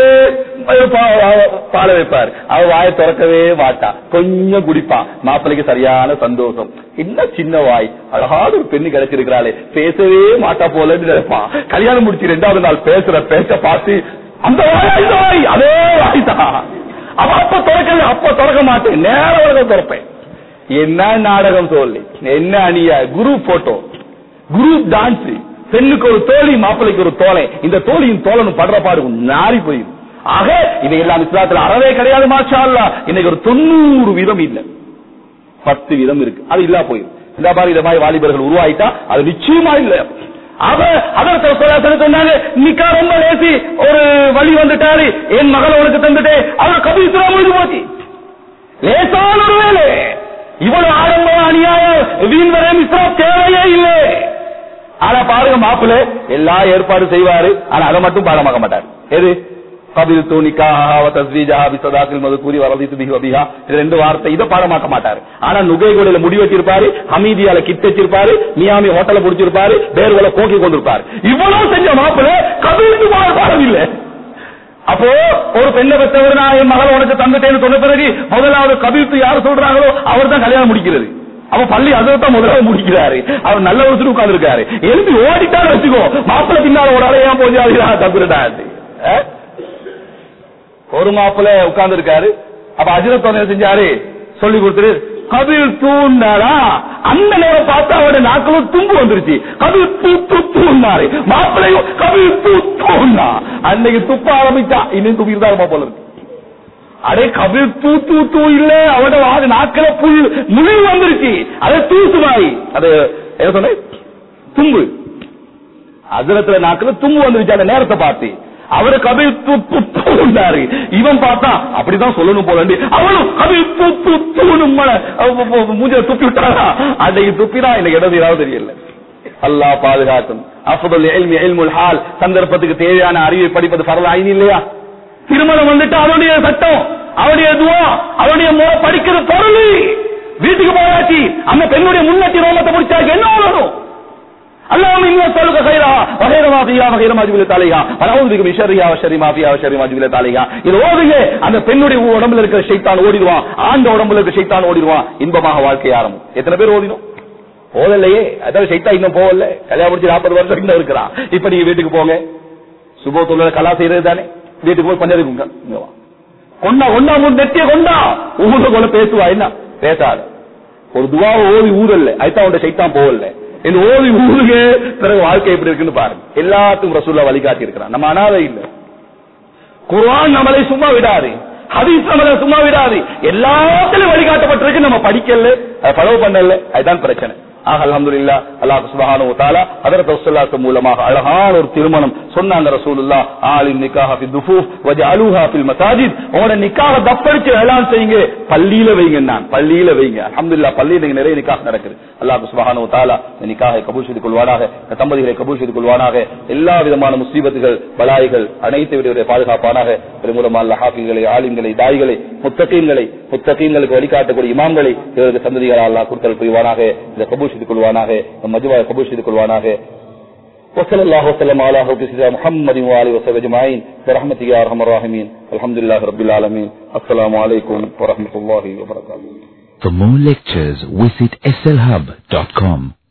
பால வைப்பார் அவ வாயை திறக்கவே மாட்டா கொஞ்சம் குடிப்பான் மாப்பிள்ளைக்கு சரியான சந்தோஷம் என்ன சின்ன வாய் அழகான ஒரு பெண்ணு கிடைச்சிருக்கிறாளே பேசவே மாட்டா போலன்னு நினைப்பான் கல்யாணம் முடிச்சு ரெண்டாவது நாள் பேசுற பேச்ச பார்த்து அந்த வாய் இந்த வாய் அதே வாய் தான் அவ அப்ப திறக்கல அப்ப திறக்க மாட்டேன் நேர உலகம் திறப்பேன் என்ன நாடகம் சொல்லி என்ன அணியா குரூப் போட்டோ குரூப் டான்ஸ் பெண்ணுக்கு ஒரு தோழி மாப்பிள்ளைக்கு ஒரு தோலை இந்த தோழியின் தோழனும் படுற பாடு நாரி போயிடும் ஆக இவை எல்லாம் இஸ்லாத்துல அறவே கிடையாது மாஷா அல்லா இன்னைக்கு ஒரு தொண்ணூறு வீதம் இல்ல பத்து வீதம் இருக்கு அது இல்லா போயிடும் இந்த மாதிரி இந்த மாதிரி வாலிபர்கள் உருவாயிட்டா அது நிச்சயமா இல்ல அவ அதற்கு சொன்னாங்க நிக்கா ரொம்ப லேசி ஒரு வழி வந்துட்டாரு என் மகள் உனக்கு தந்துட்டு அவர் கபீசுரா முடிஞ்சு போச்சு லேசான ஒரு வேலை இவ்வளவு ஆடம்பரம் அநியாயம் வீண் வரையும் இஸ்லாம் தேவையே இல்லை ஆனா பாருங்க மாப்பிள்ள எல்லா ஏற்பாடு செய்வாரு ஆனா அதை மட்டும் பாடமாக்க மாட்டார் எது கபில் தூணிக்காக தஸ்வீஜா பிசதாக்கில் மது கூறி வரதித்து பிஹி வபிஹா இது ரெண்டு வார்த்தை இதை பாடமாக்க மாட்டாரு ஆனா நுகைகோடையில முடி வச்சிருப்பாரு ஹமீதியால கிட்ட வச்சிருப்பாரு மியாமி ஹோட்டல புடிச்சிருப்பாரு பேர்களை போக்கி கொண்டிருப்பாரு இவ்வளவு செஞ்ச மாப்பிள்ள கபில் பாடம் இல்லை அப்போ ஒரு பெண்ணை பெற்றவர் நான் என் மகள் உனக்கு தந்துட்டேன்னு சொன்ன பிறகு முதலாவது கபில்த்து யார் சொல்றாங்களோ அவர் தான் கல்யாணம் முடிக்கிறது அவன் பள்ளி அதான் முதலாவது முடிக்கிறாரு அவர் நல்ல ஒரு உட்கார்ந்து இருக்காரு எழுப்பி ஓடிட்டாரு வச்சுக்கோ மாப்பிள்ள பின்னால ஒரு ஆளையா போய் தப்புட்டாரு ஒரு மாப்பிள்ள உட்கார்ந்து இருக்காரு அப்ப அஜிரத் என்ன செஞ்சாரு சொல்லி கொடுத்துரு கபில் தூண்டாரா அந்த நேரம் பார்த்தா அவருடைய நாக்களும் தும்பு வந்துருச்சு கபில் தூ தூ தூண்டாரு மாப்பிள்ளையும் கபில் தூ தூண்டா அன்னைக்கு துப்ப ஆரம்பிச்சா இன்னும் துப்பிருந்தா போல இருக்கு அடே கபில் தூ தூ தூ இல்ல அவட வாது நாக்கில புல் முழு வந்துருச்சு அது தூசுமாய் அது என்ன சொன்ன தும்பு அதிரத்துல நாக்கில தும்பு வந்துருச்சு அந்த நேரத்தை பார்த்து அவரு கபில் துண்டாரு இவன் பார்த்தா அப்படிதான் சொல்லணும் போல அவனும் கபில் துணு மூஞ்ச துப்பி விட்டாரா அன்னைக்கு துப்பினா எனக்கு இடம் ஏதாவது தெரியல அல்லாஹ் பாதுகாக்கும் அஃபதுல் இல்மி இல்முல் ஹால் சந்தர்ப்பத்துக்கு தேவையான அறிவை படிப்பது பரவ ஐனி இல்லையா திருமணம் வந்துட்டு அவனுடைய சட்டம் அவனுடைய துவா அவனுடைய முறை படிக்கிற பொருள் வீட்டுக்கு போயாச்சு அந்த பெண்ணுடைய முன்னட்டி ரோமத்தை முடிச்சாக்கு என்ன வரும் اللهم اني اسالك خيرها وخير ما فيها وخير ما جبلت عليها ونعوذ بك من شرها وشر ما فيها وشر ما جبلت عليها இது ஓதுங்க அந்த பெண்ணுடைய உடம்புல இருக்கிற ஷைத்தான் ஓடிடுவான் ஆண்ட உடம்புல இருக்கிற ஷைத்தான் ஓடிடுவான் இன்பமாக வாழ்க்கை ஆரம்பம் எத்தனை பேர் ஓடிடும் போதலையே அதாவது சைத்தா இன்னும் போகல கல்யாணம் முடிச்சு நாற்பது வருஷம் இன்னும் இருக்கிறான் இப்ப நீங்க வீட்டுக்கு போங்க சுபோத்துல கலா செய்யறது தானே வீட்டுக்கு போய் கொஞ்சம் இருக்குங்க இங்க வா. கொண்டா கொண்டா உன் நெத்திய கொண்டா ஊர்ல கொள்ள பேசுவா என்ன பேசாத ஒரு துவாவை ஓதி ஊரல்ல அதுதான் உன்ட சைத்தான் போகல இந்த ஓதி ஊருங்க பிறகு வாழ்க்கை எப்படி இருக்குன்னு பாருங்க எல்லாத்துக்கும் ரசூல்லா வழிகாட்டி இருக்கிறான் நம்ம அனாதை இல்ல குர்ஆன் நம்மளை சும்மா விடாது ஹதீஸ் நம்மளை சும்மா விடாது எல்லாத்திலும் வழிகாட்டப்பட்டிருக்கு நம்ம படிக்கல அதை ஃபாலோ பண்ணல அதுதான் பிரச்சனை ஆக அல்ஹம்துலில்லாஹ் அல்லாஹ் சுப்ஹானஹு வ தஆலா ஹஜ்ரத் ரசூலுல்லாஹ் மூலமாக அழகான ஒரு திருமணம் சொன்னாங்க ரசூலுல்லாஹ் ஆலிம் நிக்காஹ ஃபி துஃபூஃப் வஜஅலுஹா ஃபில் மசாஜித் உங்களோட நிக்காஹ தப்படிச்சு எலான் செய்யுங்க பள்ளியில வைங்க நான் பள்ளியில வைங்க அல்ஹம்துலில்லாஹ் பள்ளியில இங்க நிறைய நிக்காஹ் நடக்குது அல்லாஹ் சுப்ஹானஹு வ தஆலா இந்த நிக்காஹை கபூல் செய்து கொள்வானாக இந்த தம்பதிகளை கபூல் செய்து கொள்வானாக எல்லா விதமான முசீபத்துகள் பலாய்கள் அனைத்து விட பாதுகாப்பானாக பெருமூலமா அல்ல ஹாஃபிகளை ஆலிம்களை தாய்களை முத்தகீன்களை முத்தகீன்களுக்கு வழிகாட்டக்கூடிய இமாம்களை இவருக்கு சந்ததிகள் அல்லாஹ் கொடுத்தல் புரிவானாக இந்த கபூல் செய்து கொள்வானாக மஜுவாவை கபூல் செய்து கொள்வானாக وصلى الله وسلم على سيدنا محمد وآله وصحبه أجمعين برحمتك يا أرحم الراحمين الحمد لله رب العالمين السلام عليكم ورحمة الله وبركاته For more lectures, visit slhub.com.